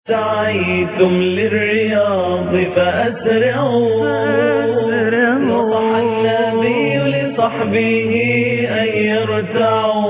سعيتم للرياض فأسرعوا نصح النبي لصحبه أن يرتعوا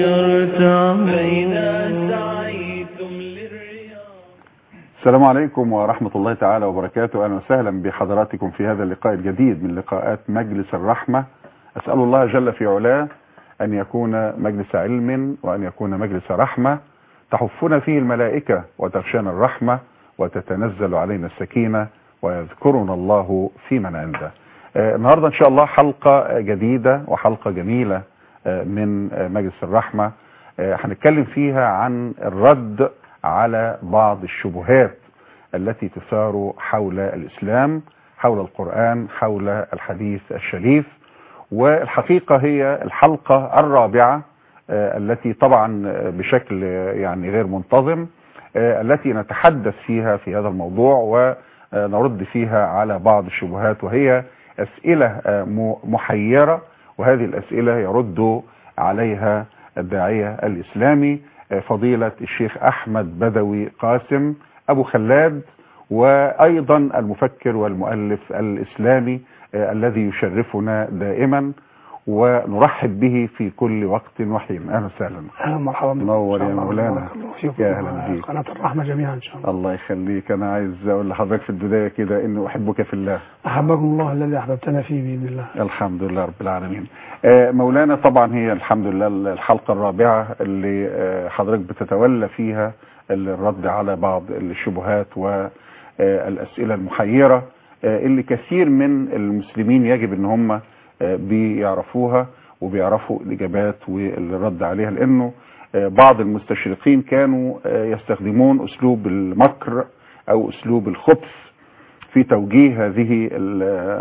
فإذا سعيتم للرياض السلام عليكم ورحمة الله تعالى وبركاته أهلا وسهلا بحضراتكم في هذا اللقاء الجديد من لقاءات مجلس الرحمة أسأل الله جل في علاه أن يكون مجلس علم وأن يكون مجلس رحمة تحفنا فيه الملائكة وتغشانا الرحمة وتتنزل علينا السكينة ويذكرنا الله في من عنده آه، النهاردة إن شاء الله حلقة جديدة وحلقة جميلة آه، من آه، مجلس الرحمة آه، هنتكلم فيها عن الرد على بعض الشبهات التي تثار حول الإسلام حول القرآن حول الحديث الشريف والحقيقة هي الحلقة الرابعة آه، التي طبعا آه، بشكل آه، يعني غير منتظم آه، التي نتحدث فيها في هذا الموضوع ونرد فيها على بعض الشبهات وهي أسئلة آه، م- محيرة وهذه الأسئلة يرد عليها الداعية الإسلامي آه، فضيلة الشيخ أحمد بدوي قاسم أبو خلاد وأيضا المفكر والمؤلف الإسلامي آه، الذي يشرفنا دائما ونرحب به في كل وقت وحين أهلا وسهلا اهلا مرحبا بكم منور إن شاء يا الله. مولانا. بارك الله فيكم. يا أهلا بيك. قناة الرحمة جميعا ان شاء الله الله يخليك أنا عايز أقول لحضرتك في البداية كده إنه أحبك في الله احبكم الله الذي احببتنا فيه باذن الله الحمد لله رب العالمين آه، مولانا طبعا هي الحمد لله الحلقة الرابعة اللي آه، حضرتك بتتولى فيها الرد على بعض الشبهات والأسئلة المحيرة آه، اللي كثير من المسلمين يجب ان هم آه، بيعرفوها وبيعرفوا الإجابات والرد عليها لأنه آه، بعض المستشرقين كانوا آه، يستخدمون أسلوب المكر أو أسلوب الخبث في توجيه هذه ال-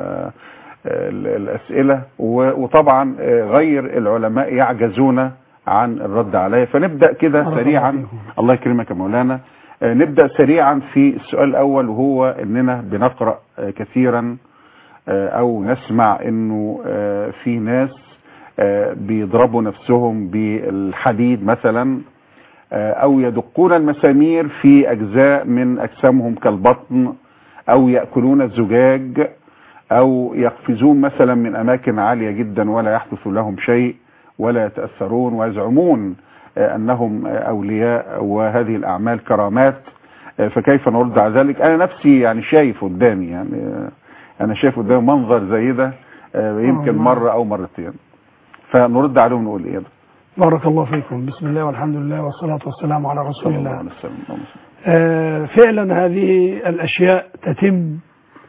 ال- الأسئلة و- وطبعا آه، غير العلماء يعجزون عن الرد عليها فنبدأ كده بارك الله سريعا فيكم. الله يكرمك يا مولانا آه، نبدأ سريعا في السؤال الأول وهو إننا بنقرأ آه، كثيرا آه، أو نسمع إنه آه، في ناس آه، بيضربوا نفسهم بالحديد مثلا آه، أو يدقون المسامير في أجزاء من أجسامهم كالبطن أو يأكلون الزجاج أو يقفزون مثلا من أماكن عالية جدا ولا يحدث لهم شيء ولا يتأثرون ويزعمون آه، أنهم آه، أولياء وهذه الأعمال كرامات آه، فكيف نرد على ذلك أنا نفسي يعني شايف قدامي يعني آه، أنا شايف قدامي منظر زي ده آه، يمكن نعم. مرة أو مرتين فنرد عليهم نقول إيه بارك الله فيكم بسم الله والحمد لله والصلاة والسلام على رسول صلى الله الله عليه وسلم اللهم صل. آه، فعلا هذه الأشياء تتم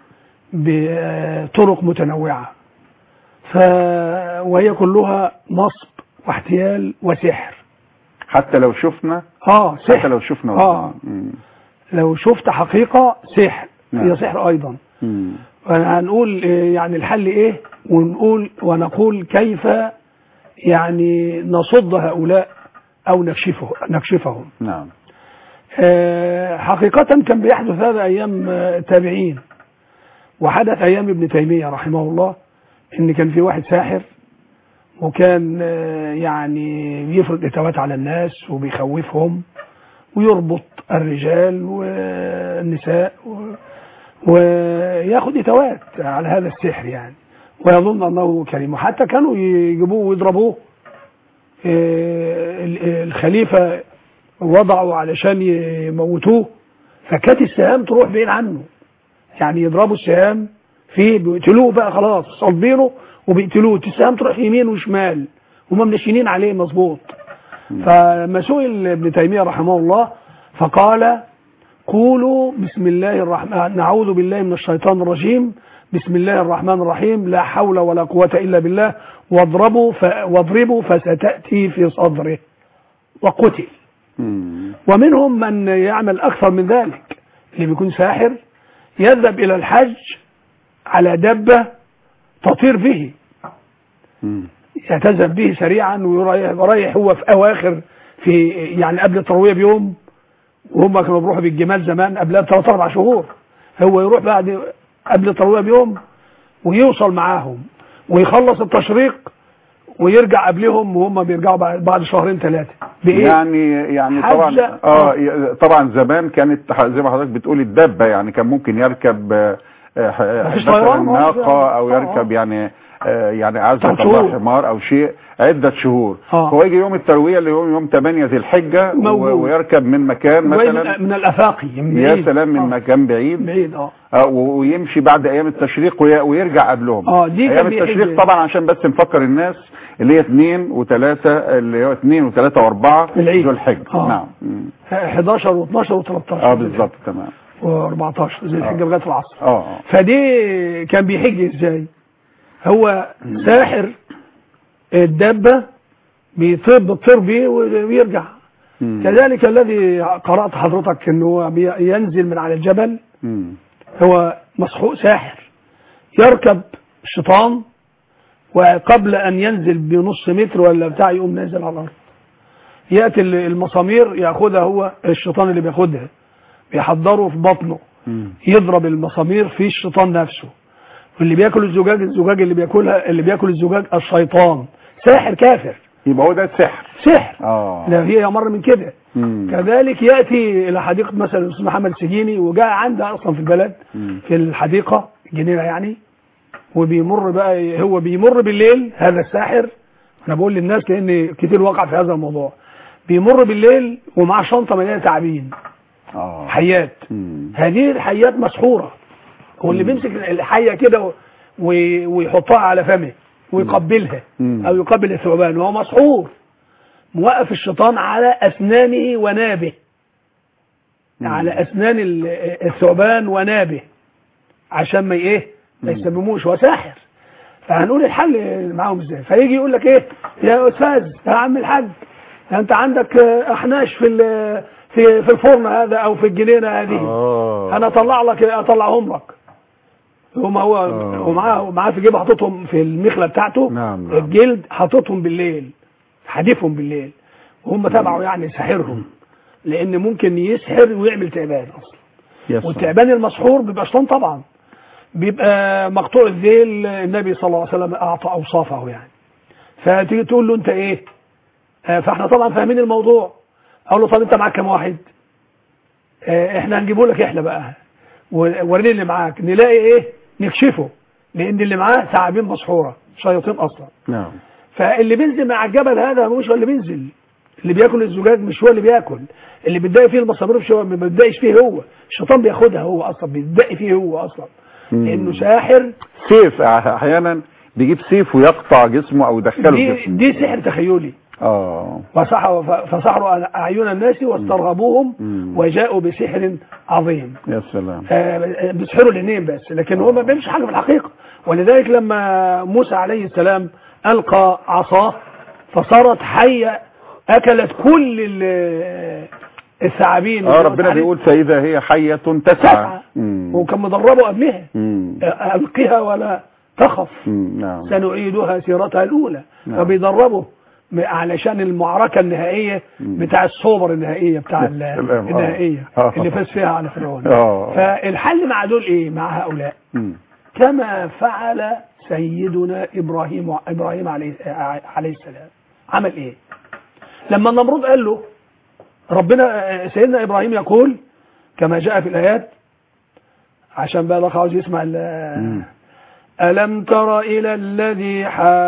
بطرق متنوعة ف... وهي كلها نصب واحتيال وسحر حتى لو شفنا اه حتى سحر لو شفنا آه. مم. لو شفت حقيقة سحر نعم. هي سحر أيضا مم. هنقول آه، يعني الحل ايه ونقول ونقول كيف يعني نصد هؤلاء او نكشفه نكشفهم نعم آه، حقيقة كان بيحدث هذا ايام آه، التابعين وحدث ايام ابن تيمية رحمه الله ان كان في واحد ساحر وكان آه، يعني بيفرض اتوات على الناس وبيخوفهم ويربط الرجال والنساء و- وياخد اتوات على هذا السحر يعني ويظن انه كريم وحتى كانوا يجيبوه ويضربوه آه، ال- الخليفه وضعوا علشان يموتوه فكانت السهام تروح بعيد عنه يعني يضربوا السهام فيه بيقتلوه بقى خلاص صلبينه وبيقتلوه السهام تروح يمين وشمال هم منشنين عليه مظبوط فلما سئل ابن تيميه رحمه الله فقال قولوا بسم الله الرحمن نعوذ بالله من الشيطان الرجيم بسم الله الرحمن الرحيم لا حول ولا قوة إلا بالله واضربوا ف... واضربوا فستأتي في صدره وقتل مم. ومنهم من يعمل أكثر من ذلك اللي بيكون ساحر يذهب إلى الحج على دبة تطير به مم. يتذهب به سريعا ويرايح رايح هو في أواخر في يعني قبل التروية بيوم وهم كانوا بيروحوا بالجمال زمان قبلها بثلاث أربع شهور هو يروح بعد قبل التروية بيوم ويوصل معاهم ويخلص التشريق ويرجع قبلهم وهم بيرجعوا بعد بعد شهرين ثلاثة بايه يعني يعني حجة. طبعا اه ي- طبعا زمان كانت ح- زي ما حضرتك بتقول الدبه يعني كان ممكن يركب آه، آه، مفيش مثلا طيران، آه، ناقه او آه، يركب يعني آه، يعني اعزك ثلاث الله شهور. حمار او شيء عده شهور آه. هو يجي يوم الترويه اللي هو يوم 8 ذي الحجه و- موجود. ويركب من مكان جاي مثلا من, من الافاقي من يا بعيد. سلام من آه. مكان بعيد بعيد اه آه، و- ويمشي بعد ايام التشريق وي- ويرجع قبلهم آه، دي كان ايام بيحج- التشريق طبعا عشان بس نفكر الناس اللي هي اثنين وثلاثة اللي هو اثنين وثلاثة واربعة العيد. ذو الحج آه. نعم مم. 11 و12 و13 اه بالظبط تمام و14 زي الحجه آه. لغايه العصر اه اه فدي كان بيحج ازاي هو ساحر الدابه بيطير بتطير بيه ويرجع مم. كذلك الذي قرات حضرتك انه هو بي- ينزل من على الجبل مم. هو مسحوق ساحر يركب الشيطان وقبل ان ينزل بنص متر ولا بتاع يقوم نازل على الارض ياتي ال- المسامير ياخدها هو الشيطان اللي بياخدها بيحضره في بطنه مم. يضرب المسامير في الشيطان نفسه واللي بياكل الزجاج الزجاج اللي بياكلها اللي بياكل الزجاج الشيطان ساحر كافر يبقى هو ده السحر سحر اه لا هي امر من كده مم. كذلك ياتي الى حديقه مثلا الاستاذ محمد سجيني وجاء عندها اصلا في البلد مم. في الحديقه جنينه يعني وبيمر بقى هو بيمر بالليل هذا الساحر انا بقول للناس لان كتير وقع في هذا الموضوع بيمر بالليل ومعاه شنطه مليانه تعابين اه حيات مم. هذه الحيات مسحوره هو اللي بيمسك الحيه كده و- و- ويحطها على فمه ويقبلها مم. او يقبل الثعبان وهو مسحور موقف الشيطان على اسنانه ونابه على اسنان ال- الثعبان ونابه عشان ما ايه ما يسمموش هو ساحر فهنقول الحل معاهم ازاي فيجي يقول لك ايه يا استاذ يا عم الحاج ده انت عندك آه، احناش في ال- في في الفرن هذا او في الجنينه هذه اه انا اطلع لك اطلعهم لك هم هو آه. ومعاه معاه في جيبه حاططهم في المخله بتاعته نعم، نعم. الجلد حاططهم بالليل حادفهم بالليل وهم تبعوا يعني ساحرهم لان ممكن يسحر ويعمل تعبان اصلا يا سلام. والتعبان المسحور بيبقى شيطان طبعا بيبقى مقطوع الذيل النبي صلى الله عليه وسلم اعطى اوصافه يعني فتيجي تقول له انت ايه آه، فاحنا طبعا فاهمين الموضوع اقول له طب انت معاك كام واحد آه، احنا هنجيبه لك احنا بقى وريني اللي معاك نلاقي ايه نكشفه لان اللي معاه ثعابين مسحوره شياطين اصلا نعم فاللي بينزل مع الجبل هذا مش هو اللي بينزل اللي بياكل الزجاج مش هو اللي بياكل اللي بيتضايق فيه المسامير مش هو ما بيتضايقش فيه هو الشيطان بياخدها هو اصلا بيتضايق فيه هو اصلا مم. لانه ساحر سيف احيانا بيجيب سيف ويقطع جسمه او يدخله دي, جسمه دي سحر تخيلي اه فسحروا فسحروا اعين الناس واسترهبوهم مم. وجاءوا بسحر عظيم يا سلام آه، بيسحروا العينين بس لكن هو ما بيعملش حاجه في الحقيقه ولذلك لما موسى عليه السلام القى عصاه فصارت حيه اكلت كل ال- الثعابين اه ربنا بيقول فاذا هي حية تسعى تسعى مم. وكان مدربه قبلها مم. آه، القها ولا تخف مم. نعم سنعيدها سيرتها الاولى نعم. فبيدربه م- علشان المعركه النهائيه مم. بتاع الصوبر النهائيه بتاع ال- سلام. آه. النهائيه آه. اللي فاز فيها على فرعون آه. فالحل مع دول ايه مع هؤلاء مم. كما فعل سيدنا ابراهيم ابراهيم عليه عليه السلام عمل ايه لما النمرود قال له ربنا سيدنا ابراهيم يقول كما جاء في الايات عشان بقى الاخ عاوز يسمع ال- مم. ألم تر إلى الذي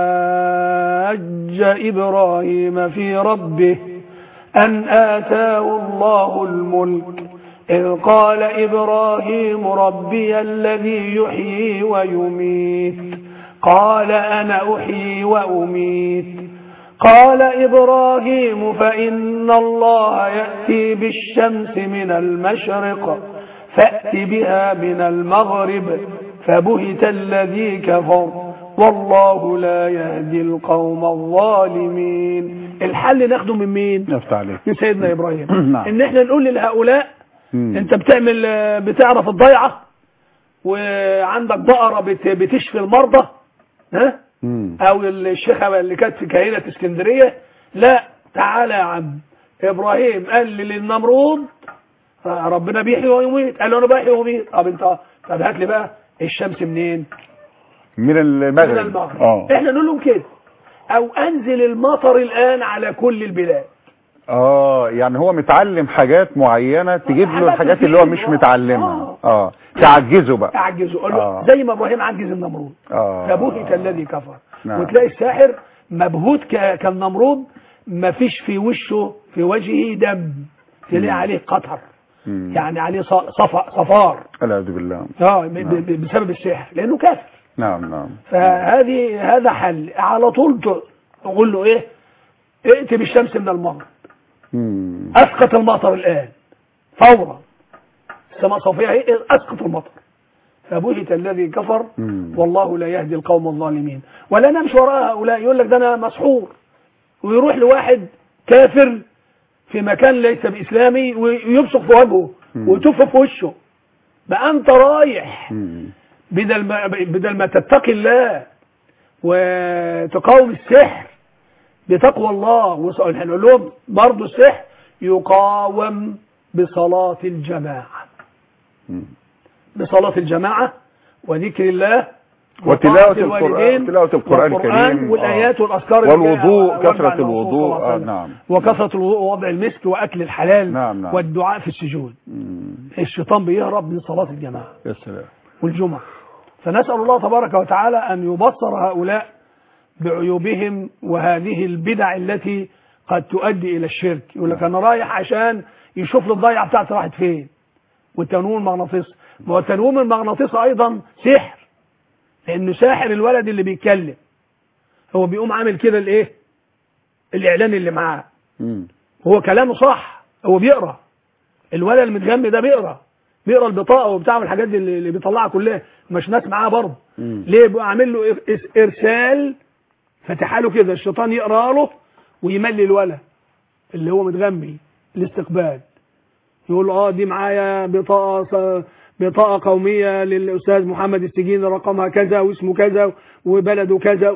حاج إبراهيم في ربه أن آتاه الله الملك إذ قال إبراهيم ربي الذي يحيي ويميت قال أنا أحيي وأميت قال إبراهيم فإن الله يأتي بالشمس من المشرق فأت بها من المغرب فبهت الذي كفر والله لا يهدي القوم الظالمين الحل ناخده من مين يفتح عليك من سيدنا إبراهيم نعم. إن احنا نقول لهؤلاء مم. انت بتعمل آه، بتعرف الضيعة وعندك بقرة بت- بتشفي المرضى ها مم. او الشيخة اللي كانت في كاهنة اسكندرية لا تعالى يا عم ابراهيم قال لي للنمرود آه، ربنا بيحيي ويميت قال له انا بحيي ويميت طب انت طب هات لي بقى الشمس منين من المغرب من المغرب اه احنا نقول لهم كده او انزل المطر الان على كل البلاد اه يعني هو متعلم حاجات معينة تجيب له حاجات الحاجات اللي هو تفيد. مش متعلمها آه. اه تعجزه بقى اعجزه قال له آه. زي ما ابراهيم عجز النمرود اه فبهت الذي كفر نعم. وتلاقي الساحر مبهوت ك- كالنمرود ما فيش في وشه في وجهه دم تلاقي عليه قطر مم. يعني عليه ص- صفا صفار والعياذ بالله اه ب- ب- بسبب السحر لانه كافر نعم نعم فهذه هذا حل على طول ت- تقول له ايه ائت بالشمس من المغرب مم. اسقط المطر الان فورا السماء صافيه هي اسقط المطر فبهت الذي كفر مم. والله لا يهدي القوم الظالمين ولا نمشي وراء هؤلاء يقول لك ده انا مسحور ويروح لواحد كافر في مكان ليس باسلامي ويبصق في وجهه مم. ويتف في وشه بقى انت رايح مم. بدل ما بدل ما تتقي الله وتقاوم السحر بتقوى الله وص- احنا نقول لهم برضه السحر يقاوم بصلاة الجماعة مم. بصلاة الجماعة وذكر الله وتلاوة وطاعة القرآن- الوالدين تلاوة القرآن الكريم، والآيات آه. والأذكار اللي والوضوء، جاء- كثرة وارجع للرسول الوضوء، صلى الله عليه آه، وسلم. نعم. وكثرة الوضوء ووضع المسك وأكل الحلال نعم، نعم. والدعاء في السجود مم. الشيطان بيهرب من صلاة الجماعة يا سلام والجمعة فنسأل الله تبارك وتعالى أن يبصر هؤلاء بعيوبهم وهذه البدع التي قد تؤدي إلى الشرك يقول لك أنا رايح عشان يشوف لي الضيعة بتاعتي راحت فين والتنويم المغناطيسي ما هو التنويم المغناطيسي أيضا سحر لأنه ساحر الولد اللي بيتكلم هو بيقوم عامل كده الإيه الإعلان اللي معاه مم. هو كلامه صح هو بيقرا الولد المتغمي ده بيقرا بيقرا البطاقه وبتاع والحاجات دي اللي اللي بيطلعها كلها مش ناس معاه برضه مم. ليه بقى عامل له إر- إس- ارسال فاتحه له كده الشيطان يقرا له ويملي الولد اللي هو متغمي الاستقبال يقول له اه دي معايا بطاقه ص- بطاقه قوميه للاستاذ محمد السجين رقمها كذا واسمه كذا وبلده كذا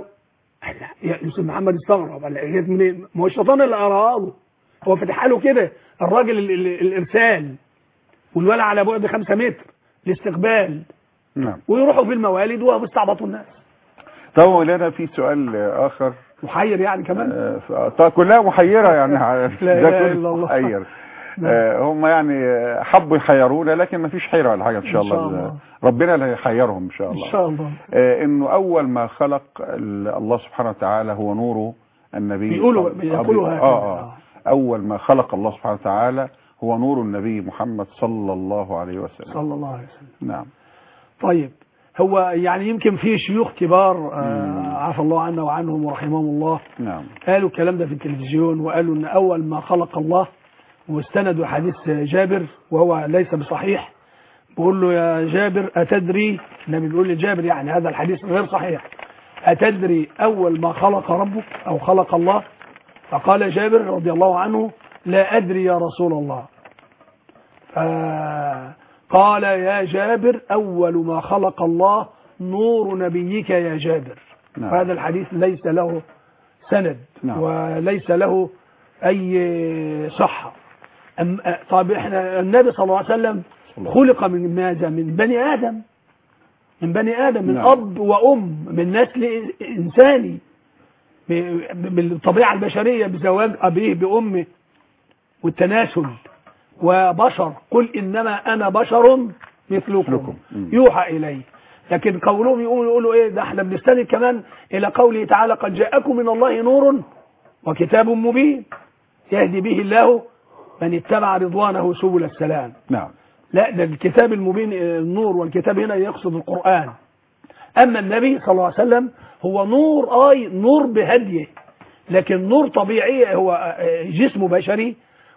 يا الاستاذ محمد استغرب قال جت منين؟ ما هو الشيطان اللي قراها له هو فتح له كده الراجل ال- ال- الارسال والولد على بعد خمسة متر الاستقبال نعم ويروحوا في الموالد وبيستعبطوا الناس طب مولانا في سؤال آخر محير يعني كمان آه، ف- طيب كلها محيرة يعني لا ده إله كله إلا الله. محير آه، هم يعني آه، حبوا يحيرونا لكن ما فيش حيرة ولا حاجة إن شاء إن شاء الله الله. ربنا اللي هيحيرهم إن شاء الله ان شاء الله آه، انه اول ما خلق ال- الله سبحانه وتعالى هو نوره النبي بيقولوا- صلى- بيقولوا آه, هكذا. آه, آه اول ما خلق الله سبحانه وتعالى هو نور النبي محمد صلى الله عليه وسلم صلى الله عليه وسلم نعم طيب هو يعني يمكن في شيوخ كبار آه عفى الله عنا وعنهم ورحمهم الله نعم قالوا الكلام ده في التلفزيون وقالوا ان اول ما خلق الله واستندوا حديث جابر وهو ليس بصحيح بيقول له يا جابر اتدري النبي بيقول لجابر يعني هذا الحديث غير صحيح اتدري اول ما خلق ربك او خلق الله فقال جابر رضي الله عنه لا ادري يا رسول الله فقال يا جابر اول ما خلق الله نور نبيك يا جابر نعم. فهذا الحديث ليس له سند نعم. وليس له اي صحه أم طيب احنا النبي صلى الله عليه وسلم الله. خلق من ماذا من بني ادم من بني ادم من نعم. اب وام من نسل انساني ب- بالطبيعه البشريه بزواج ابيه بامه والتناسل وبشر قل انما انا بشر مثلكم مثلكم. مم. يوحى الي لكن قولهم يقولوا يقولوا ايه ده احنا بنستند كمان الى قوله تعالى قد جاءكم من الله نور وكتاب مبين يهدي به الله من اتبع رضوانه سبل السلام نعم لا ده الكتاب المبين آه، النور والكتاب هنا يقصد القرآن أما النبي صلى الله عليه وسلم هو نور آي نور بهديه لكن نور طبيعي هو آه، جسم بشري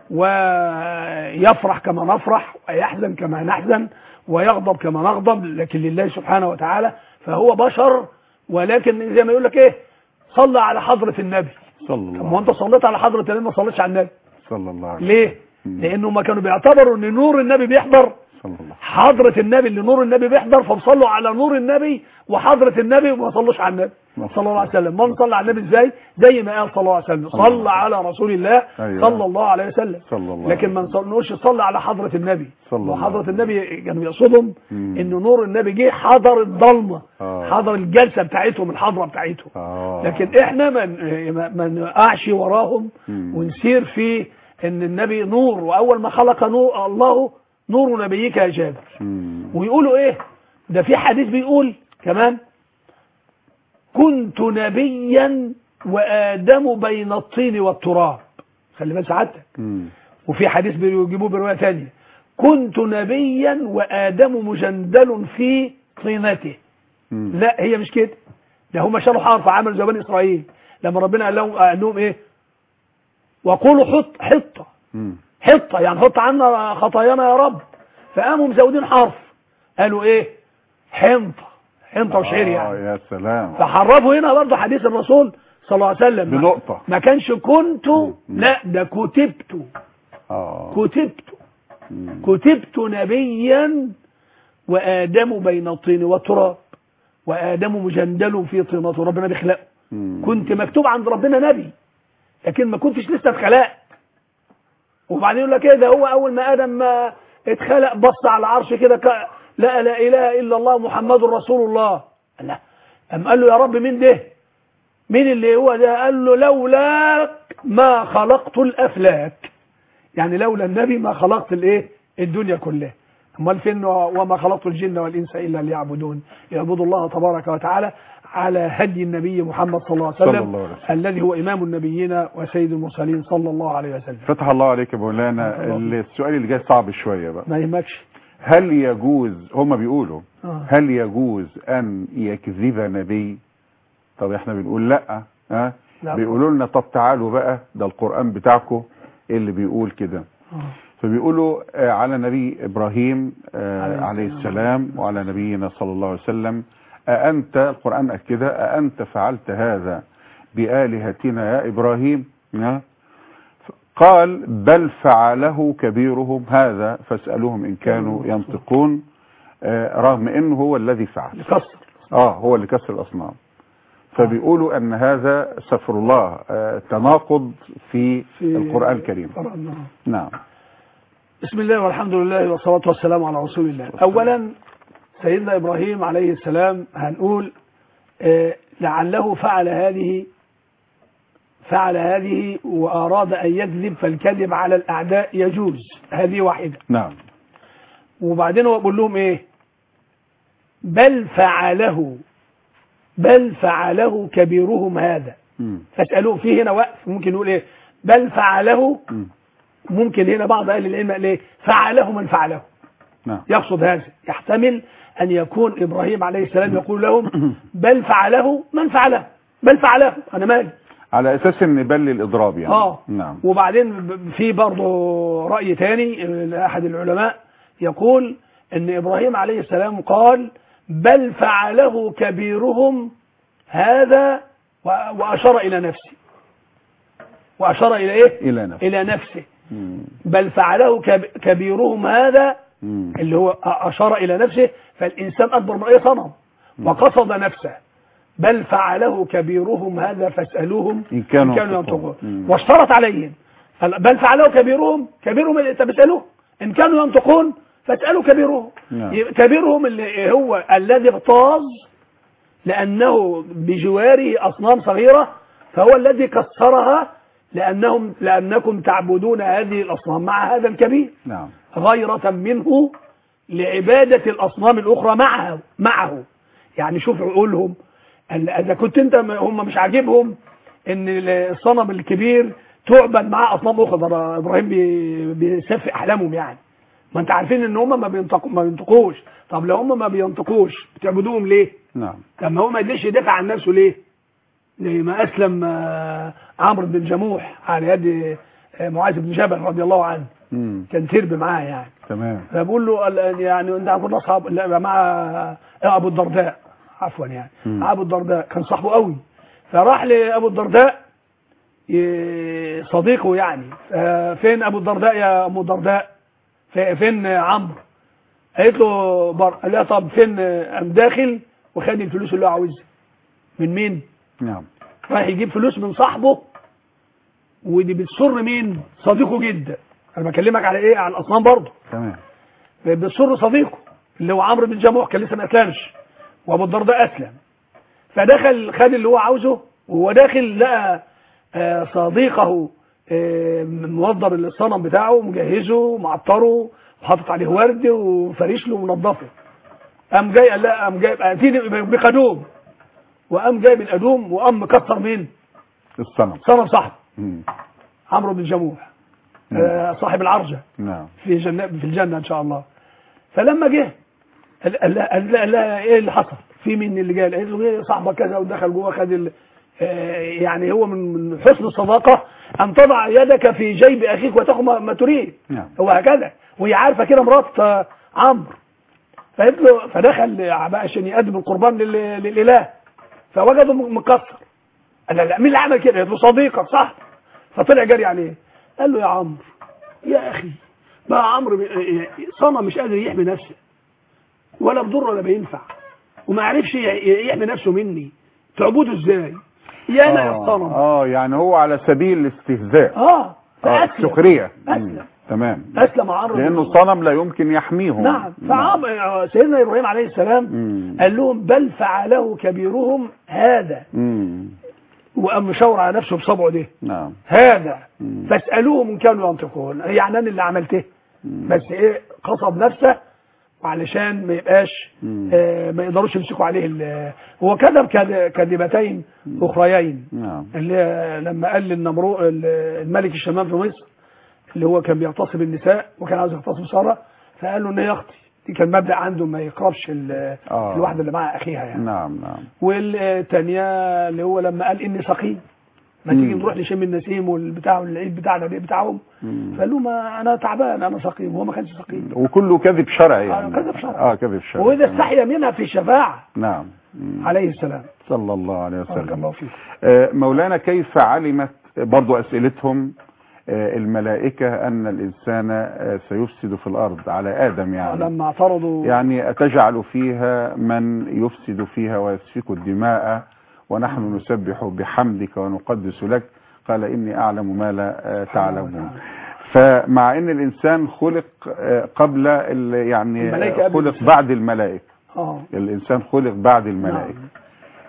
ويفرح كما نفرح ويحزن كما نحزن ويغضب كما نغضب لكن لله سبحانه وتعالى فهو بشر ولكن زي ما يقول لك ايه صلى على حضرة النبي صلى طب ما الله انت صليت على حضرة النبي ما صليتش على النبي صلى الله عليه ليه؟ مم. لانه ما كانوا بيعتبروا ان نور النبي بيحضر صلى الله حضرة النبي اللي نور النبي بيحضر فبصلوا على نور النبي وحضرة النبي وما صلوش على النبي ما صلى الله عليه وسلم من صلى على النبي ازاي زي ما قال صلى الله عليه وسلم صلى الله صلى على رسول الله أيوة. صلى الله عليه وسلم صلى الله لكن عليه ما نص- نقولش صلى على حضرة النبي صلى الله وحضرة عليه النبي كانوا يقصدهم مم. ان نور النبي جه حضر الضلمة آه. حضر الجلسة بتاعتهم الحضرة بتاعتهم آه. لكن احنا ما ما- ما نقعش وراهم مم. ونسير في ان النبي نور واول ما خلق نور الله نور نبيك يا جابر مم. ويقولوا ايه ده في حديث بيقول كمان كنت نبيا وادم بين الطين والتراب خلي بالك سعادتك مم. وفي حديث بيجيبوه بروايه ثانيه كنت نبيا وادم مجندل في طينته مم. لا هي مش كده ده هم شالوا حرف عملوا زي بني اسرائيل لما ربنا قال لهم قال لهم ايه وقولوا حط حطه مم. حطه يعني حط عنا خطايانا يا رب فقاموا مزودين حرف قالوا ايه حنطه حنطه وشعير آه يعني يا سلام فحرفوا هنا برضه حديث الرسول صلى الله عليه وسلم ما- بنقطة. ما كانش كنت مم. لا ده كتبت اه كتبت مم. كتبت نبيا وآدم بين الطين والتراب وآدم مجندل في طينته ربنا بيخلقه مم. كنت مكتوب عند ربنا نبي لكن ما كنتش لسه اتخلقت وبعدين يقول لك ايه ده هو اول ما ادم ما اتخلق بص على العرش كده ك- لا لا اله الا الله محمد رسول الله لا قام قال له يا رب مين ده مين اللي هو ده قال له لولاك ما خلقت الافلاك يعني لولا النبي ما خلقت الايه الدنيا كلها امال فين وما خلقت الجن والانس الا ليعبدون يعبدوا الله تبارك وتعالى على هدي النبي محمد صلى الله عليه صلى وسلم الله عليه وسلم. الذي هو امام النبيين وسيد المرسلين صلى الله عليه وسلم فتح الله عليك يا مولانا السؤال اللي جاي صعب شوية بقى ما يهمكش هل يجوز هم بيقولوا آه. هل يجوز ان يكذب نبي طب احنا بنقول لا ها لا. بيقولوا لنا طب تعالوا بقى ده القرآن بتاعكم اللي بيقول كده آه. فبيقولوا آه، على نبي ابراهيم آه، عليه عليه السلام. السلام وعلى نبينا صلى الله عليه وسلم أأنت القرآن قال كده أأنت فعلت هذا بآلهتنا يا إبراهيم ها؟ قال بل فعله كبيرهم هذا فاسألوهم إن كانوا ينطقون آه، رغم إنه هو الذي فعل لكسر اه هو اللي كسر الاصنام فبيقولوا ان هذا سفر الله آه تناقض في, في القران الكريم قرآن. نعم بسم الله والحمد لله والصلاة والسلام على رسول الله أولا سيدنا إبراهيم عليه السلام هنقول آه، لعله فعل هذه فعل هذه وأراد أن يكذب فالكذب على الأعداء يجوز هذه واحدة نعم وبعدين هو بيقول لهم إيه بل فعله بل فعله كبيرهم هذا مم. فاسألوه فيه هنا وقف ممكن نقول إيه بل فعله مم. ممكن هنا بعض أهل العلم قال إيه فعله من فعله نعم يقصد هذا يحتمل أن يكون إبراهيم عليه السلام يقول لهم بل فعله من فعله بل فعله أنا مالي على اساس ان بل للاضراب يعني آه نعم وبعدين ب- في برضه رأي تاني لأحد العلماء يقول أن إبراهيم عليه السلام قال بل فعله كبيرهم هذا و- وأشار إلى نفسه وأشار إلى إيه؟ الى نفسه إلى نفسه مم. بل فعله كب- كبيرهم هذا مم. اللي هو أشار إلى نفسه فالإنسان أكبر من أي صنم وقصد نفسه بل فعله كبيرهم هذا فاسألوهم إن كانوا إن كانوا ينطقون. ينطقون مم. واشترط عليهم قال بل فعله كبيرهم كبيرهم اللي تسألوه إن كانوا ينطقون فاسألوا كبيرهم نعم. يبقى كبيرهم اللي هو الذي اغتاظ لأنه بجواره أصنام صغيرة فهو الذي كسرها لأنهم لأنكم تعبدون هذه الأصنام مع هذا الكبير نعم غيرة منه لعبادة الأصنام الأخرى معه معه يعني شوف عقولهم ال- إذا كنت أنت م- هم مش عاجبهم إن الصنم الكبير تعبد معاه أصنام أخرى ده إبراهيم بي- بيسفي أحلامهم يعني ما أنت عارفين إن هم ما بينطقوا ما بينطقوش طب لو هم ما بينطقوش بتعبدوهم ليه؟ نعم طب ما هو ما قدرش يدافع عن نفسه ليه؟ زي ما أسلم آه، عمرو بن جموح على يد آه، معاذ بن جبل رضي الله عنه مم. كان سرب معاه يعني تمام فبقول له ال- يعني انت كنا اصحاب لا مع ابو الدرداء عفوا يعني مم. مع ابو الدرداء كان صاحبه قوي فراح لابو الدرداء ي- صديقه يعني آه، فين ابو الدرداء يا ابو الدرداء في- فين عمرو قالت له بر قال لها طب فين قام داخل وخد الفلوس اللي هو عاوزها من مين نعم رايح يجيب فلوس من صاحبه ودي بتسر مين صديقه جدا انا بكلمك على ايه على الاصنام برضه تمام بتسر صديقه اللي هو عمرو بن جموح كان لسه ما اسلمش وابو الدرداء اسلم فدخل خد اللي هو عاوزه وهو داخل لقى آه، صديقه آه، موضب الصنم بتاعه مجهزه معطره وحاطط عليه ورد وفريش له ومنضفه قام جاي قال لا قام جايب اتيني بقدوم وقام جايب القدوم وقام مكسر مين؟ الصنم صنم صاحبه مم. عمرو بن الجموح نعم. آه، صاحب العرجه نعم في جنة في الجنة إن شاء الله فلما جه قال قال لها- قال لها- قال لها ايه اللي حصل في مين اللي جاي قالت له جه صاحبك كذا ودخل جوه خد ال- آه، يعني هو من من حسن الصداقه ان تضع يدك في جيب اخيك وتاخذ ما ما تريد نعم. هو هكذا وهي عارفه كده مرات آه، عمرو فقالت له فدخل بقى عشان يقدم القربان لل- للاله فوجده م- مكسر قال لها لا مين اللي عمل كده؟ قالت له صديقك صح فطلع جري عليه قال له يا عمرو يا اخي بقى عمرو بي- صنم مش قادر يحمي نفسه ولا بضر ولا بينفع وما عرفش ي- يحمي نفسه مني تعبده ازاي يا انا يا آه. الصنم اه يعني هو على سبيل الاستهزاء اه آه، فاسلم السخرية أسلم. مم. تمام اسلم عمرو لانه بن الخطاب. الصنم لا يمكن يحميهم نعم فعم سيدنا ابراهيم عليه السلام مم. قال لهم بل فعله كبيرهم هذا مم. وقام مشاور على نفسه بصبعه ده نعم هذا مم. فاسالوهم ان كانوا ينطقون يعني انا اللي عملته بس ايه قصد نفسه علشان ما يبقاش مم. آه ما يقدروش يمسكوا عليه ال- هو كذب كذ- كذبتين اخريين نعم اللي هي لما قال للنمرو الملك الشمام في مصر اللي هو كان بيغتصب النساء وكان عاوز يغتصب ساره فقال له ان هي اختي دي كان مبدا عنده ما يقربش ال- آه. الواحده اللي معاها اخيها يعني نعم نعم والثانيه اللي هو لما قال اني سقيم ما تيجي مم. نروح نشم النسيم والبتاع والعيد بتاعنا العيد بتاعهم مم. فقال له ما انا تعبان انا سقيم وهو ما كانش سقيم وكله كذب شرعي آه، يعني كذب شرعي. اه كذب شرعي واذا تمام. استحيا منها في الشفاعه نعم مم. عليه السلام صلى الله عليه بارك وسلم الله فيك آه، مولانا كيف علمت برضو أسئلتهم آه، الملائكة أن الإنسان آه، سيفسد في الأرض على آدم يعني لما اعترضوا يعني أتجعل فيها من يفسد فيها ويسفك الدماء ونحن نسبح بحمدك ونقدس لك قال إني أعلم ما لا آه، تعلمون فمع أن الإنسان خلق آه، قبل ال- يعني الملائكة قبل خلق الإنسان. بعد الملائكة اه الإنسان خلق بعد الملائكة نعم.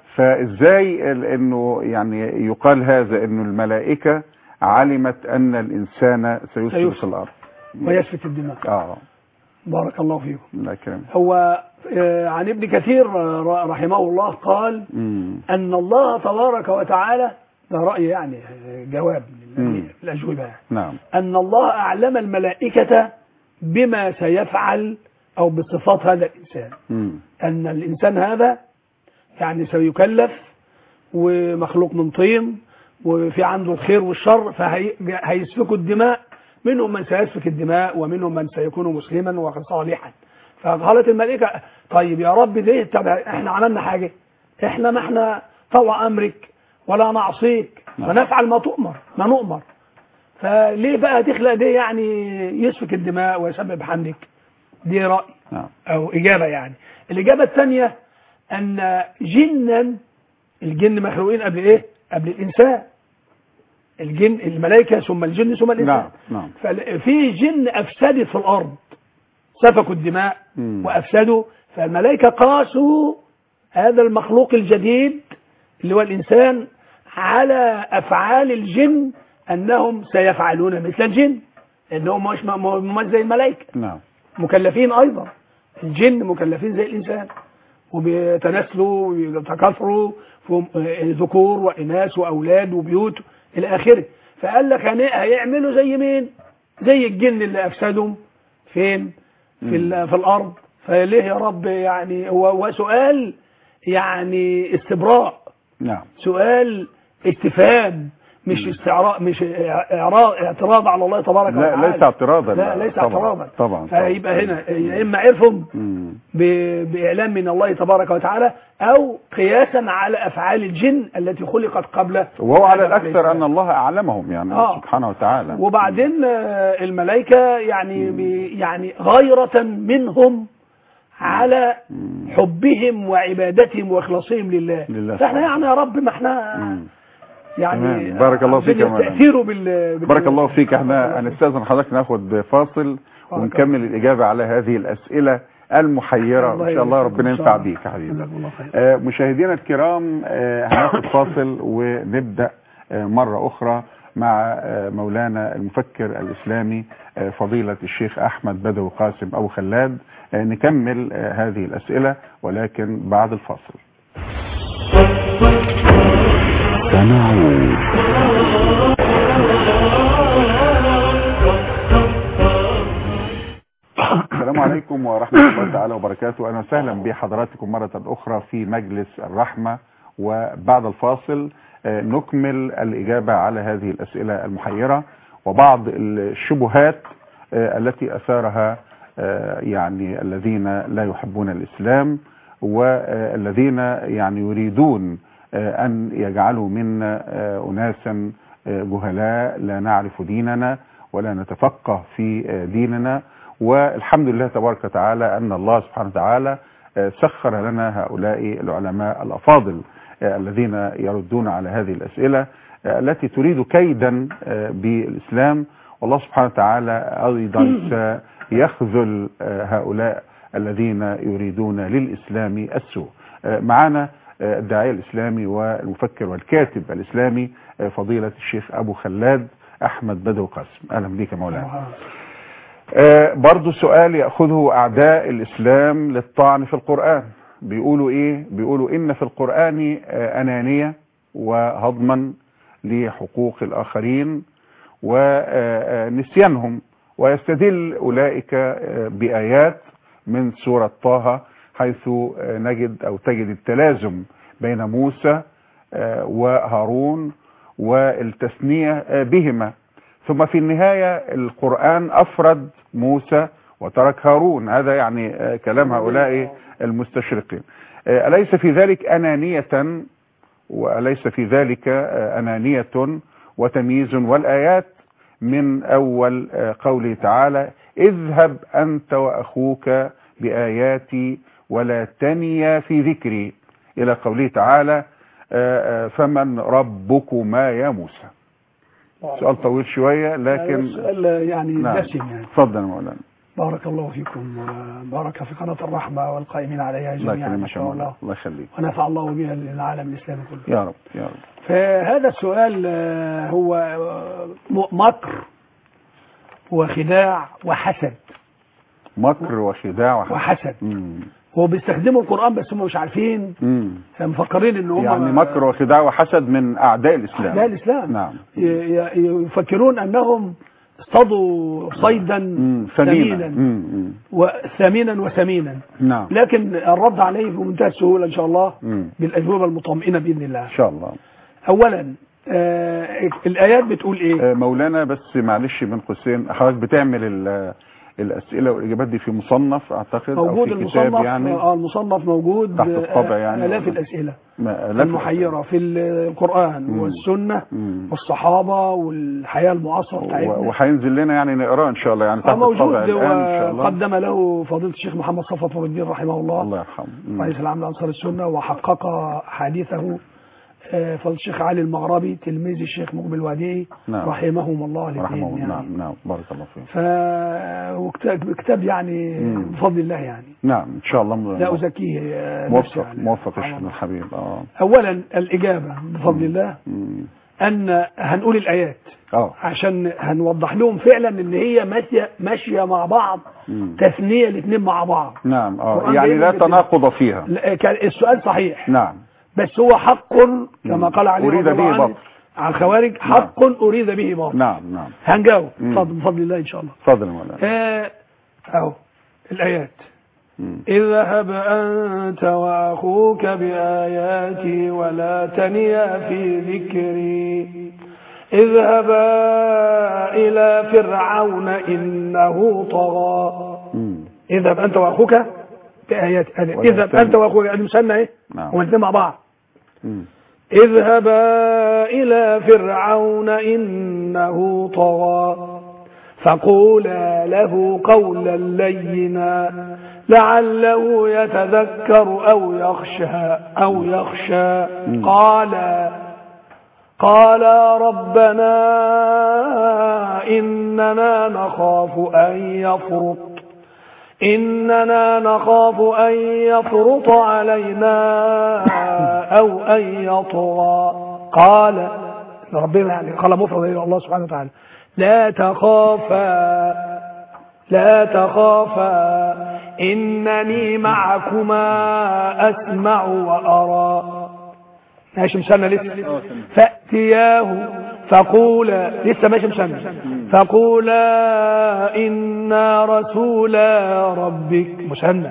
فازاي ال- انه يعني يقال هذا انه الملائكة علمت ان الانسان سيسلك سيفسد. في الارض ويسفك الدماء اه بارك الله فيكم الله يكرمك هو آه، عن ابن كثير آه، رحمه الله قال مم. أن الله تبارك وتعالى ده رأي يعني آه، جواب مم. الأجوبة يعني. نعم أن الله أعلم الملائكة بما سيفعل أو بصفات هذا الإنسان مم. أن الإنسان هذا يعني سيكلف ومخلوق من طين وفي عنده الخير والشر فهيسفكوا الدماء منهم من سيسفك الدماء ومنهم من سيكون مسلما وصالحا فقالت الملائكة طيب يا رب ليه طب احنا عملنا حاجة احنا ما احنا طوع امرك ولا نعصيك نعم. ونفعل ما تؤمر ما نؤمر فليه بقى تخلق دي يعني يسفك الدماء ويسبب حمدك دي رأي نعم أو إجابة يعني الإجابة الثانية أن جنا الجن مخلوقين قبل إيه؟ قبل الإنسان الجن الملائكة ثم الجن ثم الإنسان نعم نعم ففي جن أفسدت في الأرض سفكوا الدماء مم. وأفسدوا فالملائكة قاسوا هذا المخلوق الجديد اللي هو الإنسان على أفعال الجن أنهم سيفعلون مثل الجن لأنهم مش م- مش زي الملائكة نعم مكلفين ايضا الجن مكلفين زي الانسان وبيتناسلوا ويتكاثروا فيهم ذكور واناث واولاد وبيوت الى اخره فقال لك هن- هيعملوا زي مين زي الجن اللي افسدهم فين في, ال- في الارض فليه يا رب يعني هو هو سؤال يعني استبراء نعم سؤال استفهام مش استعراض مش اعراض اعتراض على الله تبارك لا وتعالى ليس اعتراضا لا ليس طبعا اعتراضا طبعا فيبقى هنا يا اما عرفهم مم. ب- باعلام من الله تبارك وتعالى او قياسا على افعال الجن التي خلقت قبل وهو على آدم عليه الاكثر ان السلام. الله اعلمهم يعني آه. سبحانه وتعالى وبعدين آه، الملائكه يعني بي- يعني غيرة منهم على مم. حبهم وعبادتهم واخلاصهم لله لله فاحنا سبحانه. يعني يا رب ما احنا مم. يعني تمام. بارك الله فيك يا عايزين مولانا. يستأثروا بال بال- بارك الله فيك احنا هنستاذن حضرتك ناخد فاصل ونكمل الاجابه على هذه الاسئله المحيره الله ان شاء الله يبارك ربنا إن شاء ينفع الله. بيك يا حبيبي جزاكم الله خير آه، مشاهدينا الكرام آه، هناخد فاصل ونبدا آه، مره اخرى مع آه، مولانا المفكر الإسلامي آه، فضيلة الشيخ أحمد بدوي قاسم أبو خلاد آه، نكمل آه، هذه الأسئلة ولكن بعد الفاصل سنعود السلام عليكم ورحمة الله تعالى وبركاته أهلا وسهلا بحضراتكم مرة أخرى في مجلس الرحمة وبعد الفاصل آه، نكمل الإجابة على هذه الأسئلة المحيرة وبعض الشبهات آه، التي أثارها آه، يعني الذين لا يحبون الإسلام والذين يعني يريدون آه، أن يجعلوا منا آه، أناسا آه، جهلاء لا نعرف ديننا ولا نتفقه في آه، ديننا والحمد لله تبارك وتعالى أن الله سبحانه وتعالى آه، سخر لنا هؤلاء العلماء الأفاضل آه، الذين يردون على هذه الأسئلة آه، التي تريد كيدا آه، بالإسلام والله سبحانه وتعالى أيضا سيخذل آه، هؤلاء الذين يريدون للإسلام السوء آه، معنا آه، الداعية الإسلامي والمفكر والكاتب الإسلامي آه، فضيلة الشيخ أبو خلاد أحمد بدوي قاسم أهلا بك يا مولانا آه، برضو سؤال يأخذه أعداء الإسلام للطعن في القرآن بيقولوا إيه بيقولوا إن في القرآن آه، أنانية وهضما لحقوق الآخرين ونسيانهم ويستدل أولئك آه، بآيات من سورة طه حيث آه، نجد أو تجد التلازم بين موسى آه، وهارون والتثنية آه، بهما ثم في النهاية القرآن أفرد موسى وترك هارون هذا يعني آه، كلام هؤلاء المستشرقين آه، أليس في ذلك أنانية وليس في ذلك آه، أنانية وتمييز والآيات من أول آه، قوله تعالى اذهب أنت وأخوك بآياتي ولا تنيا في ذكري إلى قوله تعالى آه، آه، فمن ربكما يا موسى سؤال طويل شوية لكن سؤال يعني نعم. دسم يعني تفضل يا مولانا بارك الله فيكم وبارك في قناة الرحمة والقائمين عليها الله جميعا يكرمك ما يا شاء مولانا الله الله يخليك ونفع الله بها للعالم الإسلامي كله يا رب يا رب فهذا السؤال آه، هو آه، م- مكر وخداع وحسد مكر وخداع وحسد وحسد مم. هو بيستخدموا القرآن بس هم مش عارفين مم. مفكرين ان هم يعني مكر وخداع وحسد من أعداء الإسلام لا الإسلام نعم ي- ي- يفكرون أنهم اصطادوا صيدا مم. ثمينا ثمينا مم. مم. وثمينا وثمينا نعم لكن الرد عليه بمنتهى السهولة إن شاء الله مم. بالأجوبة المطمئنة بإذن الله إن شاء الله أولا آه الآيات بتقول إيه آه، مولانا بس معلش بين قوسين حضرتك بتعمل ال- الأسئلة والإجابات دي في مصنف أعتقد أو موجود في كتاب المصنف يعني آه المصنف موجود تحت الطبع آه، يعني آلاف ولا؟ الأسئلة ما- لا المحيرة في القرآن مم. والسنة مم. والصحابة والحياة المعاصرة و- بتاعتنا وهينزل لنا يعني نقراه إن شاء الله يعني آه، تحت موجود الطبع الآن إن شاء الله وقدم له فضيلة الشيخ محمد صفوت نور الدين رحمه الله الله يرحمه مم. رئيس العام لأنصار السنة وحقق حديثه آه، فضيلة الشيخ علي المغربي تلميذ الشيخ مقبل وادي نعم. رحمهم الله الاثنين رحمه الله يعني نعم نعم بارك الله فيك ف وكتاب كتاب يعني مم. بفضل الله يعني نعم إن شاء الله لا أزكيه آه، نفسي موفق يعني. موفق يا سبحان شيخ الله. الحبيب اه أولا الإجابة بفضل الله مم. أن هنقول الآيات اه عشان هنوضح لهم فعلا ان هي ماشيه ماشيه مع بعض مم. تثنيه الاثنين مع بعض نعم اه القرآن يعني جايب لا الاتنين. تناقض فيها لا، كان السؤال صحيح نعم بس هو حق كما مم. قال عليه أريد رضي الله به عنه باطل. على الخوارج حق اريد به باطل نعم نعم هنجاوب مم. بفضل بفضل الله ان شاء الله تفضل يا مولانا آه، اهو الايات مم. اذهب أنت وأخوك بآياتي ولا تنيا في ذكري اذهبا إلى فرعون إنه طغى مم. اذهب أنت وأخوك بآياتي ولا اذهب تنيا. أنت وأخوك يعني مثنى إيه نعم. هما الاثنين مع بعض مم. اذهبا إلى فرعون إنه طغى فقولا له قولا لينا لعله يتذكر أو يخشى أو يخشى قال قال ربنا إننا نخاف أن يفرط إننا نخاف أن يفرط علينا أو أن يطغى قال ربنا يعني قال مفرد الى الله سبحانه وتعالى لا تخافا لا تخافا انني معكما اسمع وارى ماشي مسنة لسه فأتياه فقولا لسه ماشي مسنة فقولا إنا رسولا ربك مسنة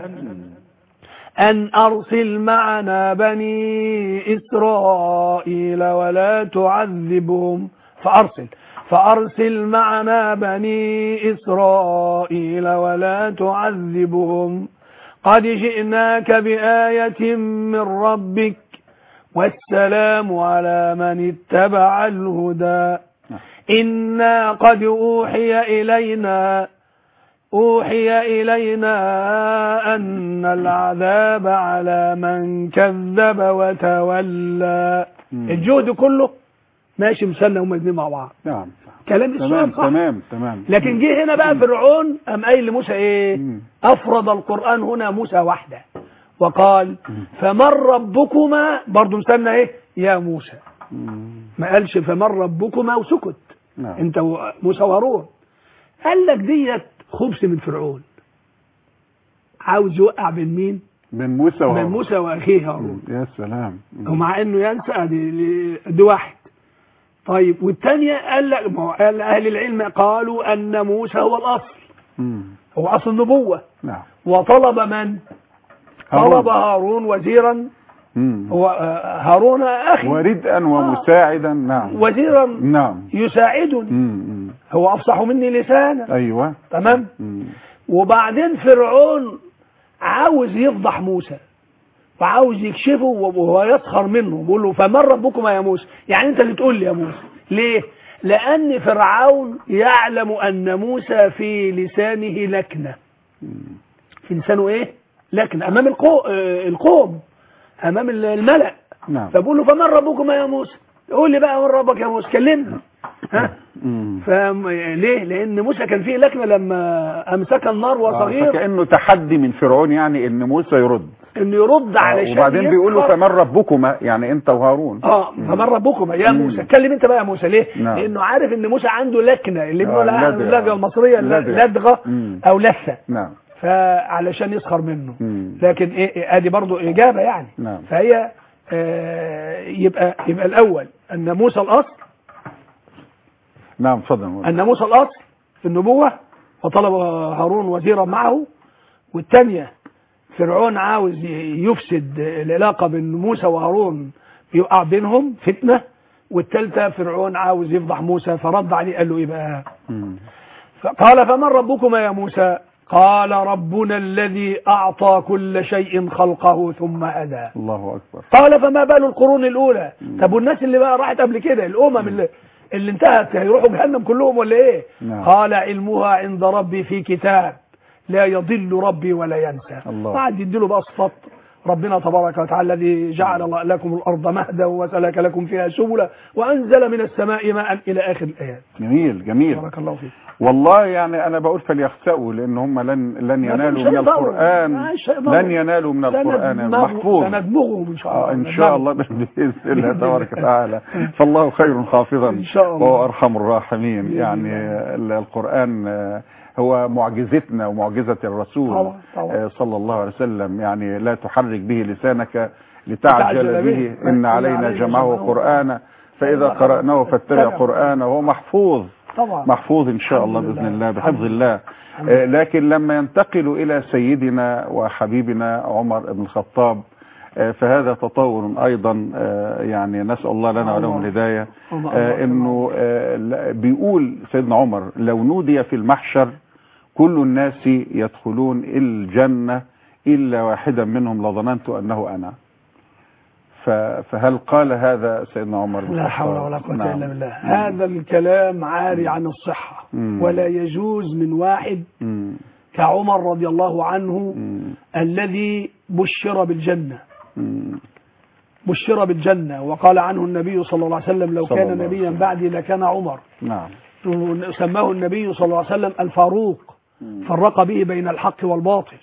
أن أرسل معنا بني إسرائيل ولا تعذبهم فأرسل فأرسل معنا بني إسرائيل ولا تعذبهم قد جئناك بآية من ربك والسلام على من اتبع الهدى إنا قد أوحي إلينا أوحي إلينا أن العذاب على من كذب وتولى مم. الجهد كله ماشي مسنة هم الاثنين مع بعض نعم كلام تمام السؤال صح تمام تمام لكن جه هنا بقى فرعون قام قايل لموسى ايه مم. افرض القران هنا موسى وحده وقال فمن ربكما برضه مسمى ايه يا موسى مم. ما قالش فمن ربكما وسكت نعم انت و- موسى وهارون قال لك ديت خبث من فرعون عاوز يوقع بين مين بين موسى بين وهارون. موسى واخيه هارون مم. يا سلام مم. ومع انه ينسى دي, دي- دي واحد طيب والثانيه قال لك ما هو قال اهل العلم قالوا ان موسى هو الاصل مم. هو اصل النبوه نعم وطلب من هارون. طلب هارون وزيرا مم. هو آه، هارون اخي وردءا ومساعدا نعم وزيرا نعم يساعدني مم. مم. هو افصح مني لسانا ايوه تمام مم. وبعدين فرعون عاوز يفضح موسى وعاوز يكشفه وهو يسخر منه بيقول له فمن ربكما يا موسى يعني انت اللي تقول لي يا موسى ليه لان فرعون يعلم ان موسى في لسانه لكنه في لسانه ايه لكنه امام القو... آه، القوم امام الملأ نعم فبقول له فمن ربكما يا موسى قول لي بقى من ربك يا موسى كلمنا ها مم. فاهم ليه لان موسى كان فيه لكنه لما امسك النار آه، وصغير فكأنه تحدي من فرعون يعني ان موسى يرد انه يرد آه، علشان وبعدين بيقول له يفخر. فمن ربكما يعني انت وهارون اه فمن ربكما يا مم. موسى اتكلم انت بقى يا موسى ليه نعم. لانه عارف ان موسى عنده لكنه اللي آه، بنقولها لدغة. اللهجه المصريه لدغة. لدغه مم. او لثه نعم فعلشان يسخر منه مم. لكن ايه إيه، ادي برضو اجابه يعني نعم. فهي آه يبقى يبقى الاول ان موسى الاصل نعم تفضل أن موسى الأصل في النبوة وطلب هارون وزيرا معه والثانية فرعون عاوز يفسد العلاقة بين موسى وهارون يوقع بينهم فتنة والثالثة فرعون عاوز يفضح موسى فرد عليه قال له إيه بقى مم. قال فمن ربكما يا موسى قال ربنا الذي أعطى كل شيء خلقه ثم هدى الله اكبر قال فما بال القرون الاولى طب والناس اللي بقى راحت قبل كده الامم اللي اللي انتهت هيروحوا جهنم كلهم ولا ايه نعم. قال علمها عند ربي في كتاب لا يضل ربي ولا ينسى الله. قعد يديله بقى صفات ربنا تبارك وتعالى الذي جعل الله لكم الارض مهدا وسلك لكم فيها سبلا وانزل من السماء ماء الى اخر الايات جميل جميل بارك الله فيك والله يعني انا بقول فليخسأوا لان هم لن لن ما ينالوا مش من هيقدروا. القران مش هيقدروا. لن ينالوا من القران سندمغ- المحفوظ سندمغهم ان شاء الله آه ان شاء الله باذن الله تبارك وتعالى فالله خير حافظا إن شاء الله. وهو ارحم الراحمين بإذن يعني ال- القران آه، هو معجزتنا ومعجزه الرسول طبعا، طبعا. آه، صلى الله عليه وسلم يعني لا تحرك به لسانك لتعجل لتعجل به به. ان علينا جمعه قرانا فاذا قراناه فاتبع قرانه وهو محفوظ طبعا محفوظ ان شاء الله الحمد باذن لله. الله بحفظ الحمد الله الحمد آه، لكن لما ينتقل الى سيدنا وحبيبنا عمر بن الخطاب آه، فهذا تطور ايضا آه، يعني نسال الله لنا ولهم الله. الهدايه الله. آه، انه آه، لا- بيقول سيدنا عمر لو نودي في المحشر كل الناس يدخلون الجنه الا واحدا منهم لظننت انه انا ف- فهل قال هذا سيدنا عمر بن لا حول الخطاب؟ ولا قوة نعم. إلا بالله هذا الكلام عاري عن الصحة مم. ولا يجوز من واحد مم. كعمر رضي الله عنه مم. الذي بشر بالجنة مم. بشر بالجنة وقال عنه النبي صلى الله عليه وسلم لو صلى كان الله عليه نبيا وسلم. بعدي لكان عمر نعم سماه النبي صلى الله عليه وسلم الفاروق فرق به بين الحق والباطل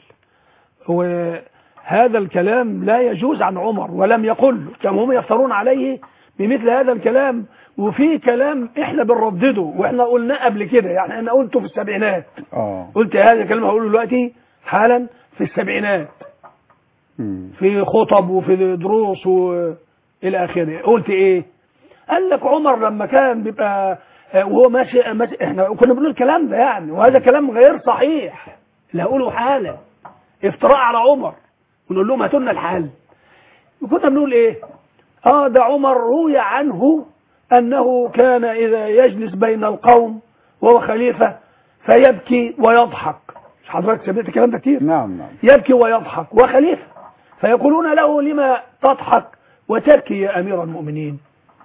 وهذا الكلام لا يجوز عن عمر ولم يقل كما هم يفترون عليه بمثل هذا الكلام وفي كلام احنا بنردده واحنا قلناه قبل كده يعني انا قلته في السبعينات اه قلت هذا الكلام هقوله دلوقتي حالا في السبعينات مم. في خطب وفي دروس والى اخره قلت ايه قال لك عمر لما كان بيبقى آه، وهو ماشي, ماشي احنا كنا بنقول الكلام ده يعني وهذا كلام غير صحيح اللي هقوله حالا افتراء على عمر ونقول لهم هاتوا لنا الحل وكنا بنقول ايه اه ده عمر روي عنه انه كان اذا يجلس بين القوم وهو خليفه فيبكي ويضحك مش حضرتك سمعت الكلام ده كتير نعم نعم يبكي ويضحك وخليفة فيقولون له لما تضحك وتبكي يا أمير المؤمنين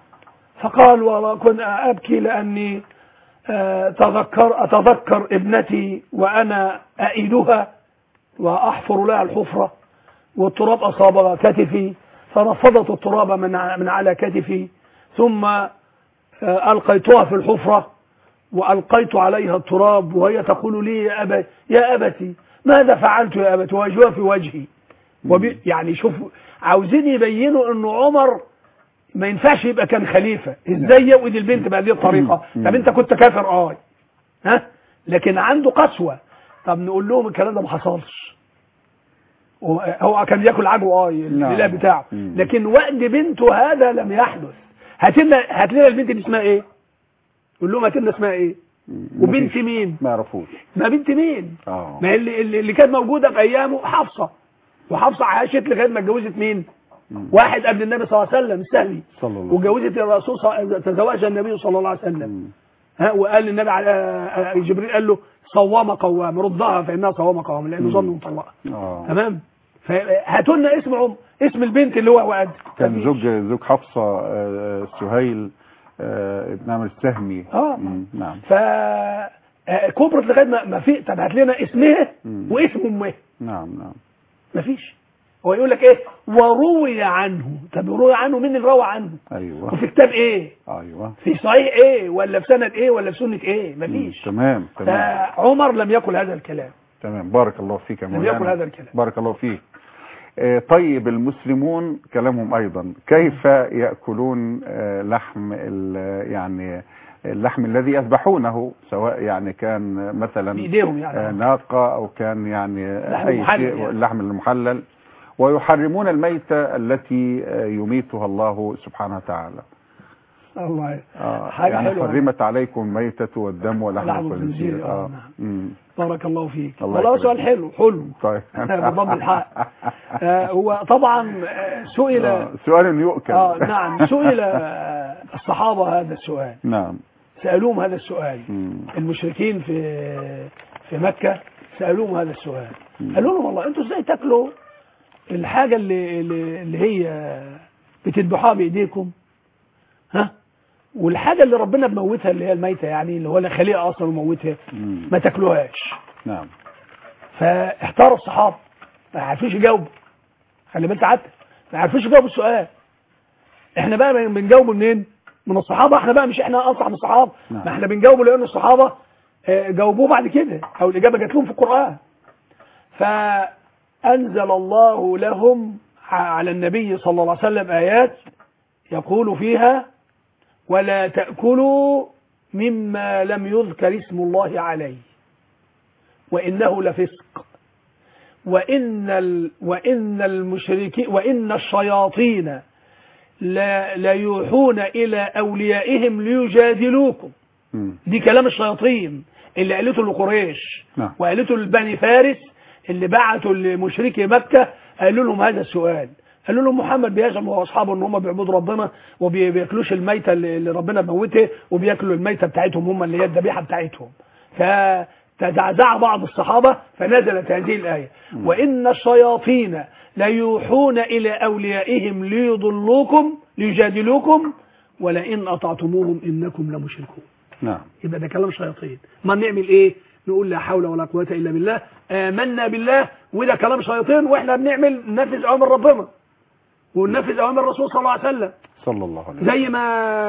فقال والله كنت أبكي لأني آه، تذكر أتذكر ابنتي وأنا أئدها وأحفر لها الحفرة والتراب أصاب كتفي فرفضت التراب من ع- من على كتفي ثم آه، ألقيتها في الحفرة وألقيت عليها التراب وهي تقول لي يا أبا يا أبتي ماذا فعلت يا أبتي وجهها في وجهي وبي يعني شوف عاوزين يبينوا أن عمر ما ينفعش يبقى كان خليفة ازاي يوئد البنت بهذه الطريقة مم. طب انت كنت كافر اه ها لكن عنده قسوة طب نقول لهم الكلام ده ما حصلش هو- هو كان ياكل عجو اه نعم. الاله بتاعه مم. لكن وقت بنته هذا لم يحدث هات لنا هات لنا البنت دي اسمها ايه قول لهم هات لنا اسمها ايه مم. وبنت مفيش. مين ما يعرفوش ما بنت مين اه ما هي اللي, اللي اللي كانت موجوده في ايامه حفصه وحفصه عاشت لغايه ما اتجوزت مين مم. واحد قبل النبي صلى الله عليه وسلم السهمي صلى الله عليه وجوزت الرسول صلى تزوجها النبي صلى الله عليه وسلم مم. ها وقال للنبي على آه، جبريل قال له صوامه قوام ردها فانها صوامه قوام لانه مم. ظن مطلقه اه تمام فهاتوا لنا اسم عم اسم البنت اللي هو وقد كان زوج زوج حفصة آه، سهيل آه، ابن عامر السهمي آه. مم. نعم ف آه، كبرت لغايه ما ما في طب هات لنا اسمها مم. واسم امها نعم نعم مفيش هو يقول لك ايه وروي عنه طب روي عنه مين اللي روى عنه ايوه وفي كتاب ايه ايوه في صحيح ايه ولا في سند ايه ولا في سنه ايه مم. مفيش تمام تمام فعمر لم يقل هذا الكلام تمام بارك الله فيك يا لم مولانا يقل هذا الكلام. بارك الله فيك آه، طيب المسلمون كلامهم ايضا كيف ياكلون آه، لحم ال- يعني اللحم الذي يذبحونه سواء يعني كان مثلا بايديهم آه، يعني ناقه او كان يعني لحم اي محلل شيء يعني. اللحم المحلل ويحرمون الميتة التي آه، يميتها الله سبحانه وتعالى الله آه حاجة يعني حلوة. حرمت عليكم الميتة والدم ولحم ولحم الخنزير الخنزير، آه، آه. نعم. مم. بارك الله فيك الله والله يكرمك. سؤال حلو حلو طيب بضم الحق آه، هو طبعا آه، سئل آه، سؤال يؤكل اه نعم سئل آه، الصحابة هذا السؤال نعم سألوهم هذا السؤال مم. المشركين في في مكة سألوهم هذا السؤال مم. قالوا لهم والله انتوا ازاي تاكلوا الحاجة اللي اللي اللي هي بتذبحوها بايديكم ها والحاجة اللي ربنا بموتها اللي هي الميتة يعني اللي هو الخليقة اصلا مموتها مم. ما تاكلوهاش نعم فاحتار الصحابة ما عرفوش يجاوبوا خلي بالك حتى ما عرفوش يجاوبوا السؤال احنا بقى بن- بنجاوبه منين من الصحابة احنا بقى مش احنا انصح من الصحابة نعم. ما احنا بنجاوبه لان الصحابة آه، جاوبوه بعد كده او الاجابة جات لهم في القرآن فانزل الله لهم ع- على النبي صلى الله عليه وسلم ايات يقول فيها ولا تأكلوا مما لم يذكر اسم الله عليه وإنه لفسق وإن ال وإن المشركين وإن الشياطين لا لا يوحون إلى أوليائهم ليجادلوكم مم. دي كلام الشياطين اللي قالته لقريش نعم. وقالته لبني فارس اللي بعتوا لمشركي مكة قالوا لهم هذا السؤال قالوا لهم محمد بيزعم هو واصحابه ان هم بيعبدوا ربنا وما بياكلوش الميته اللي اللي ربنا موته وبياكلوا الميته بتاعتهم هم اللي هي الذبيحه بتاعتهم فتزعزع بعض الصحابه فنزلت هذه الايه وان الشياطين ليوحون الى اوليائهم ليضلوكم ليجادلوكم ولئن اطعتموهم انكم لمشركون نعم يبقى ده كلام شياطين ما نعمل ايه نقول لا حول ولا قوة إلا بالله آمنا بالله وده كلام شياطين وإحنا بنعمل ننفذ أوامر ربنا وننفذ أوامر الرسول صلى الله عليه وسلم صلى الله عليه وسلم زي ما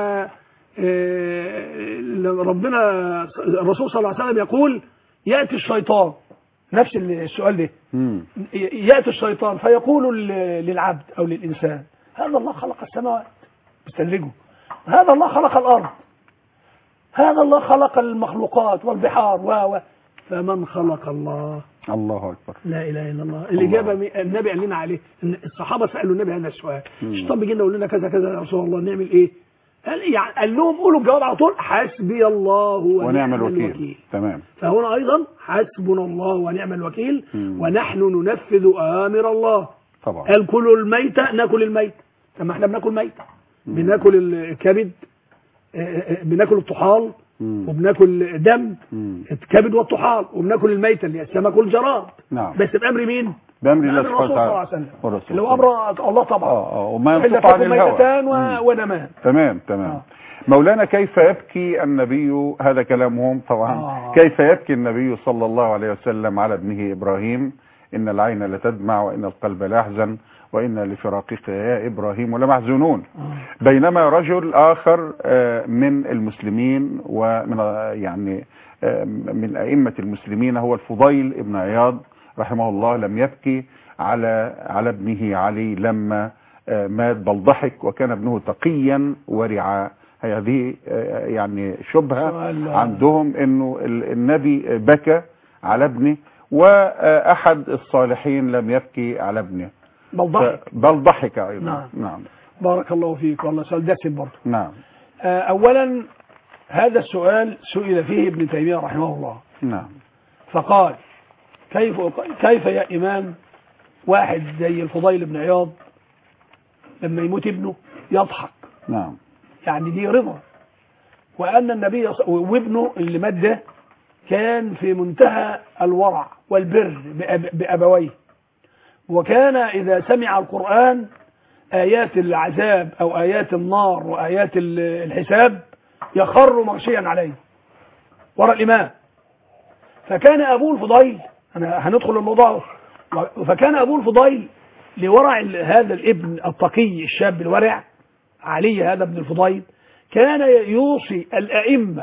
آه، ربنا الرسول صلى الله عليه وسلم يقول يأتي الشيطان نفس السؤال ده مم. يأتي الشيطان فيقول لل- للعبد أو للإنسان هذا الله خلق السماوات استدرجه هذا الله خلق الأرض هذا الله خلق المخلوقات والبحار و و فمن خلق الله الله اكبر لا اله الا الله الاجابه مي- النبي قال لنا عليه ان الصحابه سالوا النبي هذا السؤال مم. الشيطان بيجي لنا يقول لنا كذا كذا يا رسول الله نعمل ايه؟ قال يعني قال لهم قولوا الجواب على طول حسبي الله ونعم الوكيل تمام فهنا ايضا حسبنا الله ونعم الوكيل مم. ونحن ننفذ اوامر الله طبعا قال كلوا الميتة ناكل الميت طب ما احنا بناكل ميتة بناكل الكبد آه، آه، بناكل الطحال مم. وبناكل دم مم. الكبد والطحال وبناكل الميتة اللي هي السمك والجراد نعم بس بأمر مين؟ بأمر الله بأمر سبحانه الرسول صلى الله عليه وتعالى وسلم والرسول اللي هو صلى الله أمر الله طبعا اه اه وما إلا ينطق عن فكم ميتتان الهوى و... مم. ودمان تمام تمام آه. مولانا كيف يبكي النبي هذا كلامهم طبعا آه. كيف يبكي النبي صلى الله عليه وسلم على ابنه إبراهيم إن العين لتدمع وإن القلب ليحزن وإن لفراقك يا إبراهيم لمحزونون آه. بينما رجل آخر آه، من المسلمين ومن آه، يعني آه، من أئمة المسلمين هو الفضيل ابن عياض رحمه الله لم يبكي على على ابنه علي لما آه، مات بل ضحك وكان ابنه تقيا ورعا هذه آه، يعني شبهة سؤال- عندهم انه ال- النبي بكى على ابنه واحد الصالحين لم يبكي على ابنه بل ضحك ف- بل ضحك ايضا نعم. نعم بارك الله فيك والله سؤال دسم برضه نعم آه، أولا هذا السؤال سئل فيه ابن تيمية رحمه الله نعم فقال كيف كيف يا إمام واحد زي الفضيل بن عياض لما يموت ابنه يضحك نعم يعني دي رضا وأن النبي ص- وابنه اللي مات ده كان في منتهى الورع والبر بأب- بأبويه وكان إذا سمع القرآن آيات العذاب أو آيات النار وآيات ال- الحساب يخر مغشيا عليه وراء الإمام فكان أبوه الفضيل أنا هندخل الموضوع أهو. فكان أبوه الفضيل لورع ال- هذا الابن التقي الشاب الورع علي هذا ابن الفضيل كان يوصي الأئمة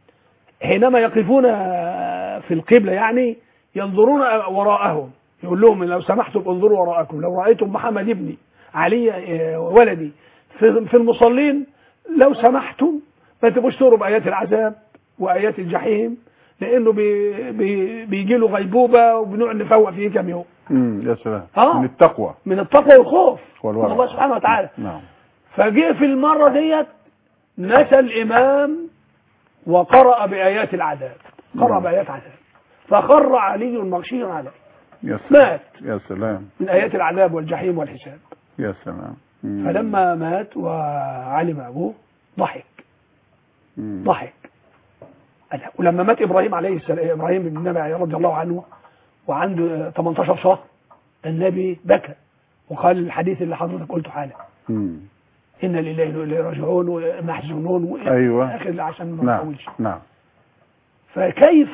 حينما يقفون في القبلة يعني ينظرون وراءهم يقول لهم لو سمحتم انظروا وراءكم لو رأيتم محمد ابني علي آه، ولدي في في المصلين لو سمحتم ما تبقوش تقروا بآيات العذاب وآيات الجحيم لأنه بي بي بيجي له غيبوبة وبنقعد نفوق فيه كام يوم امم يا سلام آه. من التقوى من التقوى والخوف والورع. من الله سبحانه وتعالى نعم فجه في المرة ديت نسى الإمام وقرأ بآيات العذاب قرأ نعم. بآيات عذاب فخر علي مغشي عليه يا سلام مات يا سلام من آيات العذاب والجحيم والحساب يا سلام مم. فلما مات وعلم أبوه ضحك مم. ضحك قال- ولما مات إبراهيم عليه السلام إبراهيم بن النبي رضي الله عنه وعنده 18 شهر النبي بكى وقال الحديث اللي حضرتك قلته حالا مم. إن لله وإنا إليه راجعون ومحزونون و- أيوة. آخر عشان ما نعم نطولش نعم فكيف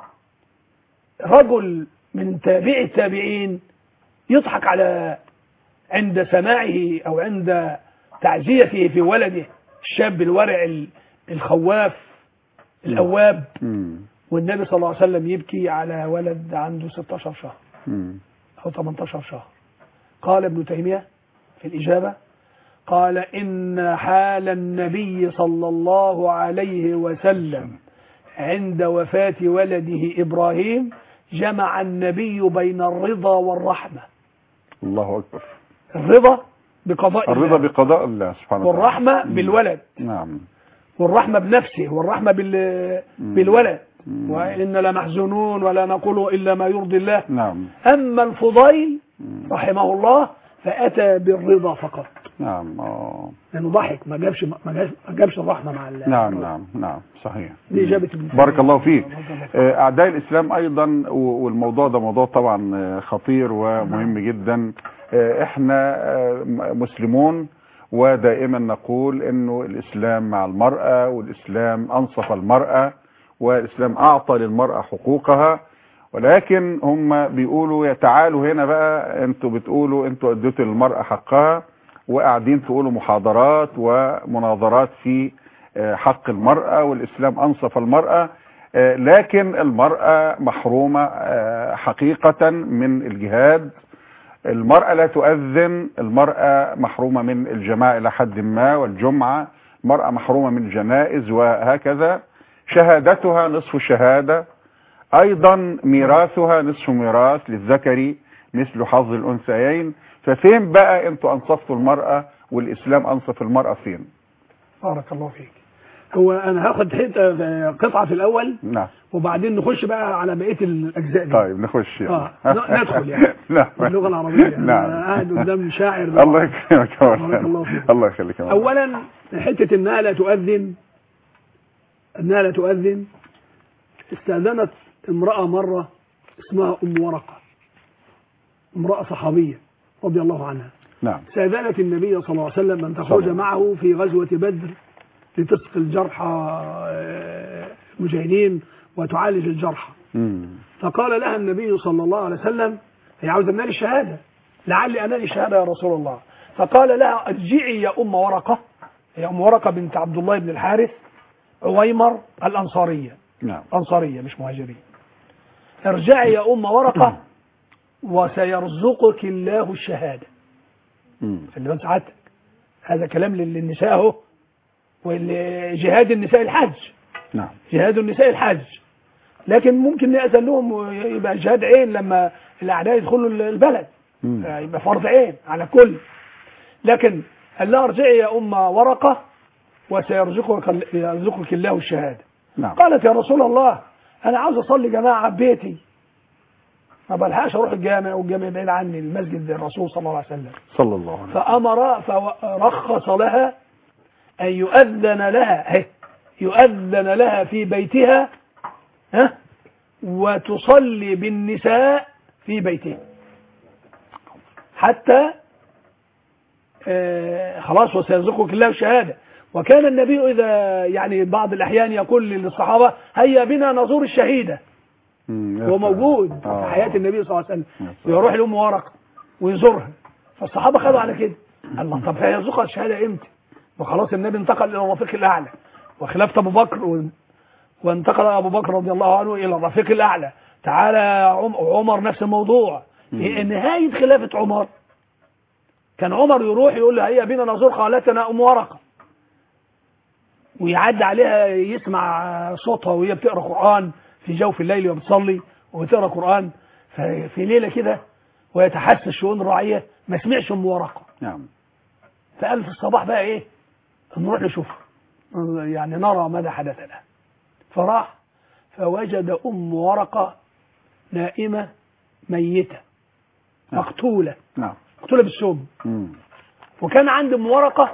رجل من تابع التابعين يضحك على عند سماعه أو عند تعزيته في ولده الشاب الورع ال- الخواف الأواب مم. والنبي صلى الله عليه وسلم يبكي على ولد عنده 16 شهر مم. أو 18 شهر قال ابن تيمية في الإجابة قال إن حال النبي صلى الله عليه وسلم عند وفاة ولده إبراهيم جمع النبي بين الرضا والرحمة الله اكبر الرضا بقضاء الرضا الله بقضاء الله سبحانه وتعالى والرحمة مم. بالولد نعم والرحمة بنفسه والرحمة بال... مم. بالولد مم. وإن لمحزونون ولا نقول إلا ما يرضي الله نعم أما الفضيل مم. رحمه الله فأتى بالرضا فقط نعم آه. لأنه ضحك ما جابش ما جابش, ما جابش الرحمة مع ال- نعم نعم نعم صحيح دي إجابة ابن بارك تيمية. الله فيك بارك الله فيك. آه، أعداء الإسلام أيضا و- والموضوع ده موضوع طبعا آه، خطير ومهم جدا آه، إحنا آه، م- مسلمون ودائما نقول إنه الإسلام مع المرأة والإسلام أنصف المرأة والإسلام أعطى للمرأة حقوقها ولكن هم بيقولوا يا تعالوا هنا بقى انتوا بتقولوا انتوا اديتوا للمرأة حقها وقاعدين تقولوا محاضرات ومناظرات في آه، حق المرأة والإسلام أنصف المرأة آه، لكن المرأة محرومة آه، حقيقة من الجهاد المرأة لا تؤذن المرأة محرومة من الجماعة إلى حد ما والجمعة المرأة محرومة من الجنائز وهكذا شهادتها نصف الشهادة أيضا ميراثها نصف ميراث للذكر مثل حظ الأنثيين ففين بقى أنتوا أنصفتوا المرأة والإسلام أنصف المرأة فين بارك الله فيك هو انا هاخد حته قطعه في الاول نعم وبعدين نخش بقى على بقيه الاجزاء دي طيب نخش اه ن- ندخل يعني نعم باللغه العربيه أنا نعم قاعد قدام شاعر الله يكرمك يا بارك مولانا. الله فيك. الله يخليك يا مولانا. اولا حته انها لا تؤذن انها لا تؤذن استاذنت امراه مره اسمها ام ورقه امراه صحابيه رضي الله عنها نعم استاذنت النبي صلى الله عليه وسلم ان تخرج صلى الله. معه في غزوه بدر لتسقي الجرحى آه، المجاهدين وتعالج الجرحى مم. فقال لها النبي صلى الله عليه وسلم هي عاوزه انال الشهاده لعلي انال الشهاده يا رسول الله فقال لها ارجعي يا ام ورقه هي ام ورقه بنت عبد الله بن الحارث عويمر الانصاريه نعم انصاريه مش مهاجريه ارجعي يا ام ورقه وسيرزقك الله الشهاده مم. اللي بس سعادتك هذا كلام لل- للنساء اهو وجهاد النساء الحج نعم جهاد النساء الحج لكن ممكن يأذن لهم يبقى جهاد عين لما الأعداء يدخلوا البلد مم. يبقى فرض عين على كل لكن قال لها ارجعي يا أم ورقة وسيرزقك يرزقك الله الشهادة نعم قالت يا رسول الله أنا عاوز أصلي جماعة في بيتي ما بلحقش أروح الجامع والجامع بعيد عني المسجد الرسول صلى الله عليه وسلم صلى الله عليه وسلم فأمر فرخص لها أن يؤذن لها هي يؤذن لها في بيتها ها وتصلي بالنساء في بيتها حتى آه خلاص وسيرزقك الله الشهادة وكان النبي إذا يعني بعض الأحيان يقول للصحابة هيا بنا نزور الشهيدة مم. يا هو موجود في آه. حياة النبي صلى الله عليه يا وسلم سلام. يروح لأم ورقة ويزورها فالصحابة خدوا على كده الله طب هيرزقها الشهادة امتى وخلاص النبي انتقل إلى الرفيق الأعلى وخلافة أبو بكر و... وانتقل أبو بكر رضي الله عنه إلى الرفيق الأعلى تعالى عم... عمر نفس الموضوع في نهاية خلافة عمر كان عمر يروح يقول له هيا بينا نزور خالتنا أم ورقة ويعدي عليها يسمع صوتها وهي بتقرا قرآن في جوف الليل وبتصلي وبتقرا قرآن ففي ليلة كده ويتحسس شؤون الرعية ما سمعش أم ورقة نعم فقال في الصباح بقى إيه نروح نشوفها يعني نرى ماذا حدث لها فراح فوجد أم ورقة نائمة ميتة نعم. مقتولة نعم مقتولة بالسم مم. وكان عند ام ورقه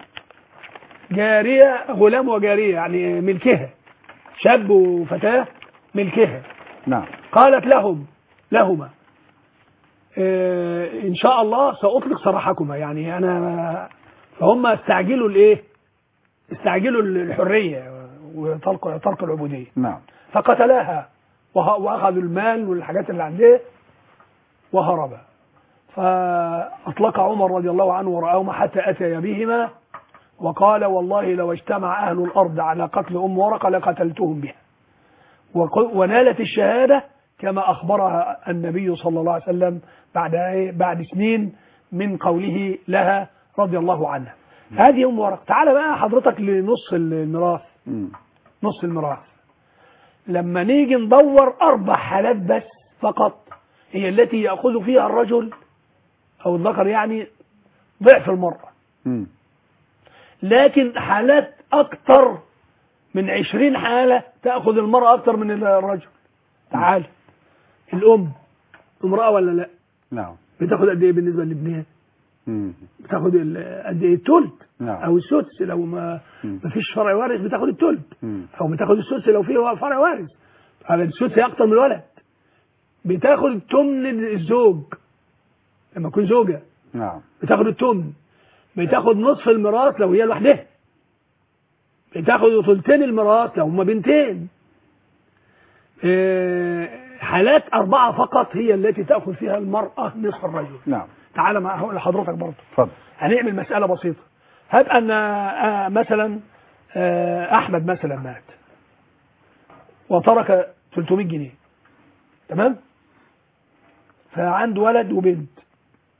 جاريه غلام وجاريه يعني ملكها شاب وفتاه ملكها نعم قالت لهم لهما آه، ان شاء الله ساطلق سراحكما يعني انا فهم استعجلوا الايه استعجلوا الحريه وطلق طلق العبوديه نعم فقتلاها وه- واخذوا المال والحاجات اللي عنده وهرب فاطلق عمر رضي الله عنه ورآهما حتى اتي بهما وقال والله لو اجتمع اهل الارض على قتل ام ورقه لقتلتهم بها وق- ونالت الشهاده كما اخبرها النبي صلى الله عليه وسلم بعد إيه؟ بعد سنين من قوله لها رضي الله عنها هذه ام ورقه تعال بقى حضرتك لنص الميراث مم. نص الميراث لما نيجي ندور أربع حالات بس فقط هي التي يأخذ فيها الرجل أو الذكر يعني ضعف المرة مم. لكن حالات أكثر من عشرين حالة تأخذ المرأة أكثر من الرجل تعال الأم امرأة ولا لا نعم بتاخد قد إيه بالنسبة لابنها مم. بتاخد ال- قد إيه التلت نعم. أو السدس لو ما مم. ما فيش فرع وارث بتاخد التلت مم. او بتاخد السدس لو فيه فرع وارث هذا السدس اكتر من الولد بتاخد تمن الزوج لما يكون زوجة نعم بتاخد التمن بتاخد نصف الميراث لو هي لوحدها بتاخد ثلثين الميراث لو هما بنتين إيه، حالات أربعة فقط هي التي تأخذ فيها المرأة نصف الرجل نعم تعال مع هقول لحضرتك برضه اتفضل هنعمل مسألة بسيطة هب أن آه، مثلا آه، أحمد مثلا مات وترك 300 جنيه تمام فعنده ولد وبنت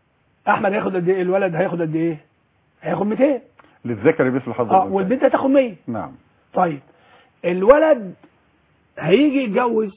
احمد هياخد قد ايه الولد هياخد قد ايه هياخد 200 للذكر مثل حظ اه الأنثيين. والبنت هتاخد 100 نعم طيب الولد هيجي يتجوز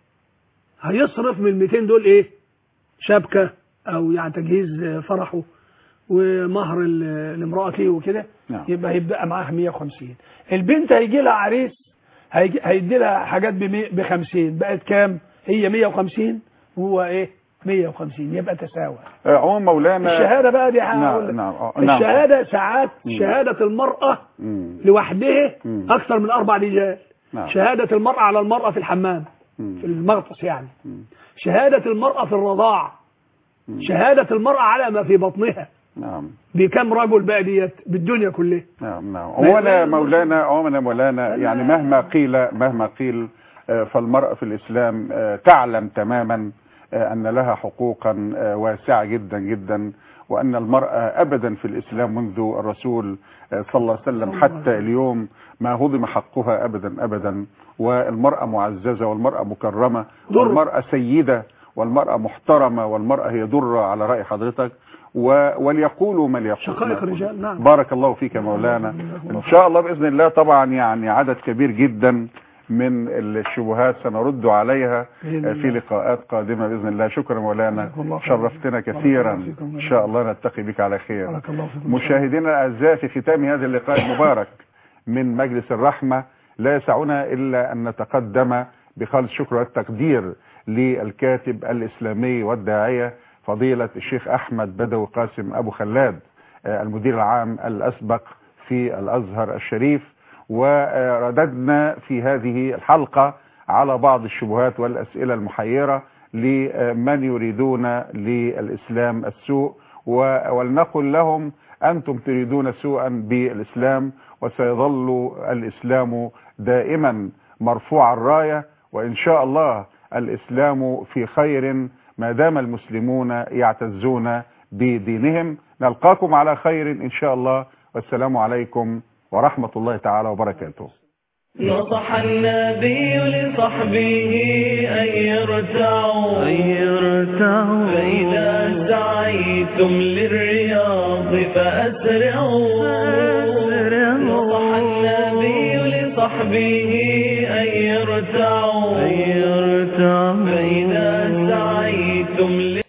هيصرف من ال 200 دول ايه شبكه او يعني تجهيز فرحه ومهر ال- لامراته وكده نعم. يبقى هيبقى معاها 150 البنت هيجي لها عريس هيجي هيدي لها حاجات ب 50 بقت كام هي 150 وهو ايه 150 يبقى تساوى آه، عموما مولانا الشهاده بقى دي نعم هقول لك. نعم آه، نعم الشهاده ساعات مم. شهاده المراه مم. لوحدها مم. اكثر من اربع رجال نعم. شهاده المراه على المراه في الحمام مم. في المغطس يعني مم. شهاده المراه في الرضاع مم. شهاده المراه على ما في بطنها نعم بكم رجل بقى ديت بالدنيا كلها نعم نعم عموما مولانا عموما مولانا لا. يعني مهما قيل مهما قيل آه، فالمرأة في الإسلام آه، تعلم تماما آه، أن لها حقوقا آه، واسعة جدا جدا وأن المرأة أبدا في الإسلام منذ الرسول آه، صلى الله عليه وسلم صلى الله حتى عليه اليوم ما هضم حقها أبدا أبدا والمرأة معززة والمرأة مكرمة در. والمرأة سيدة والمرأة محترمة والمرأة هي درة على رأي حضرتك و... وليقولوا ما ليقولوا شقائق الرجال نعم بارك الله فيك يا مولانا ان شاء الله باذن الله طبعا يعني عدد كبير جدا من الشبهات سنرد عليها بإذن في الله. لقاءات قادمه باذن الله شكرا مولانا جزاكم الله خير. شرفتنا بارك كثيرا الله فيكم. ان شاء الله نلتقي بك على خير بارك الله فيكم مشاهدينا الاعزاء في ختام هذا اللقاء المبارك من مجلس الرحمه لا يسعنا الا ان نتقدم بخالص شكر والتقدير للكاتب الاسلامي والداعيه فضيله الشيخ احمد بدوي قاسم ابو خلاد آه، المدير العام الاسبق في الازهر الشريف ورددنا في هذه الحلقه على بعض الشبهات والاسئله المحيره لمن يريدون للاسلام السوء و- ولنقل لهم انتم تريدون سوءا بالاسلام وسيظل الاسلام دائما مرفوع الرايه وان شاء الله الاسلام في خير ما دام المسلمون يعتزون بدينهم نلقاكم على خير ان شاء الله والسلام عليكم ورحمه الله تعالى وبركاته نصح النبي لصحبه أن يرتعوا فإذا سعيتم للرياض فأسرعوا نصح النبي لصحبه أن يرتعوا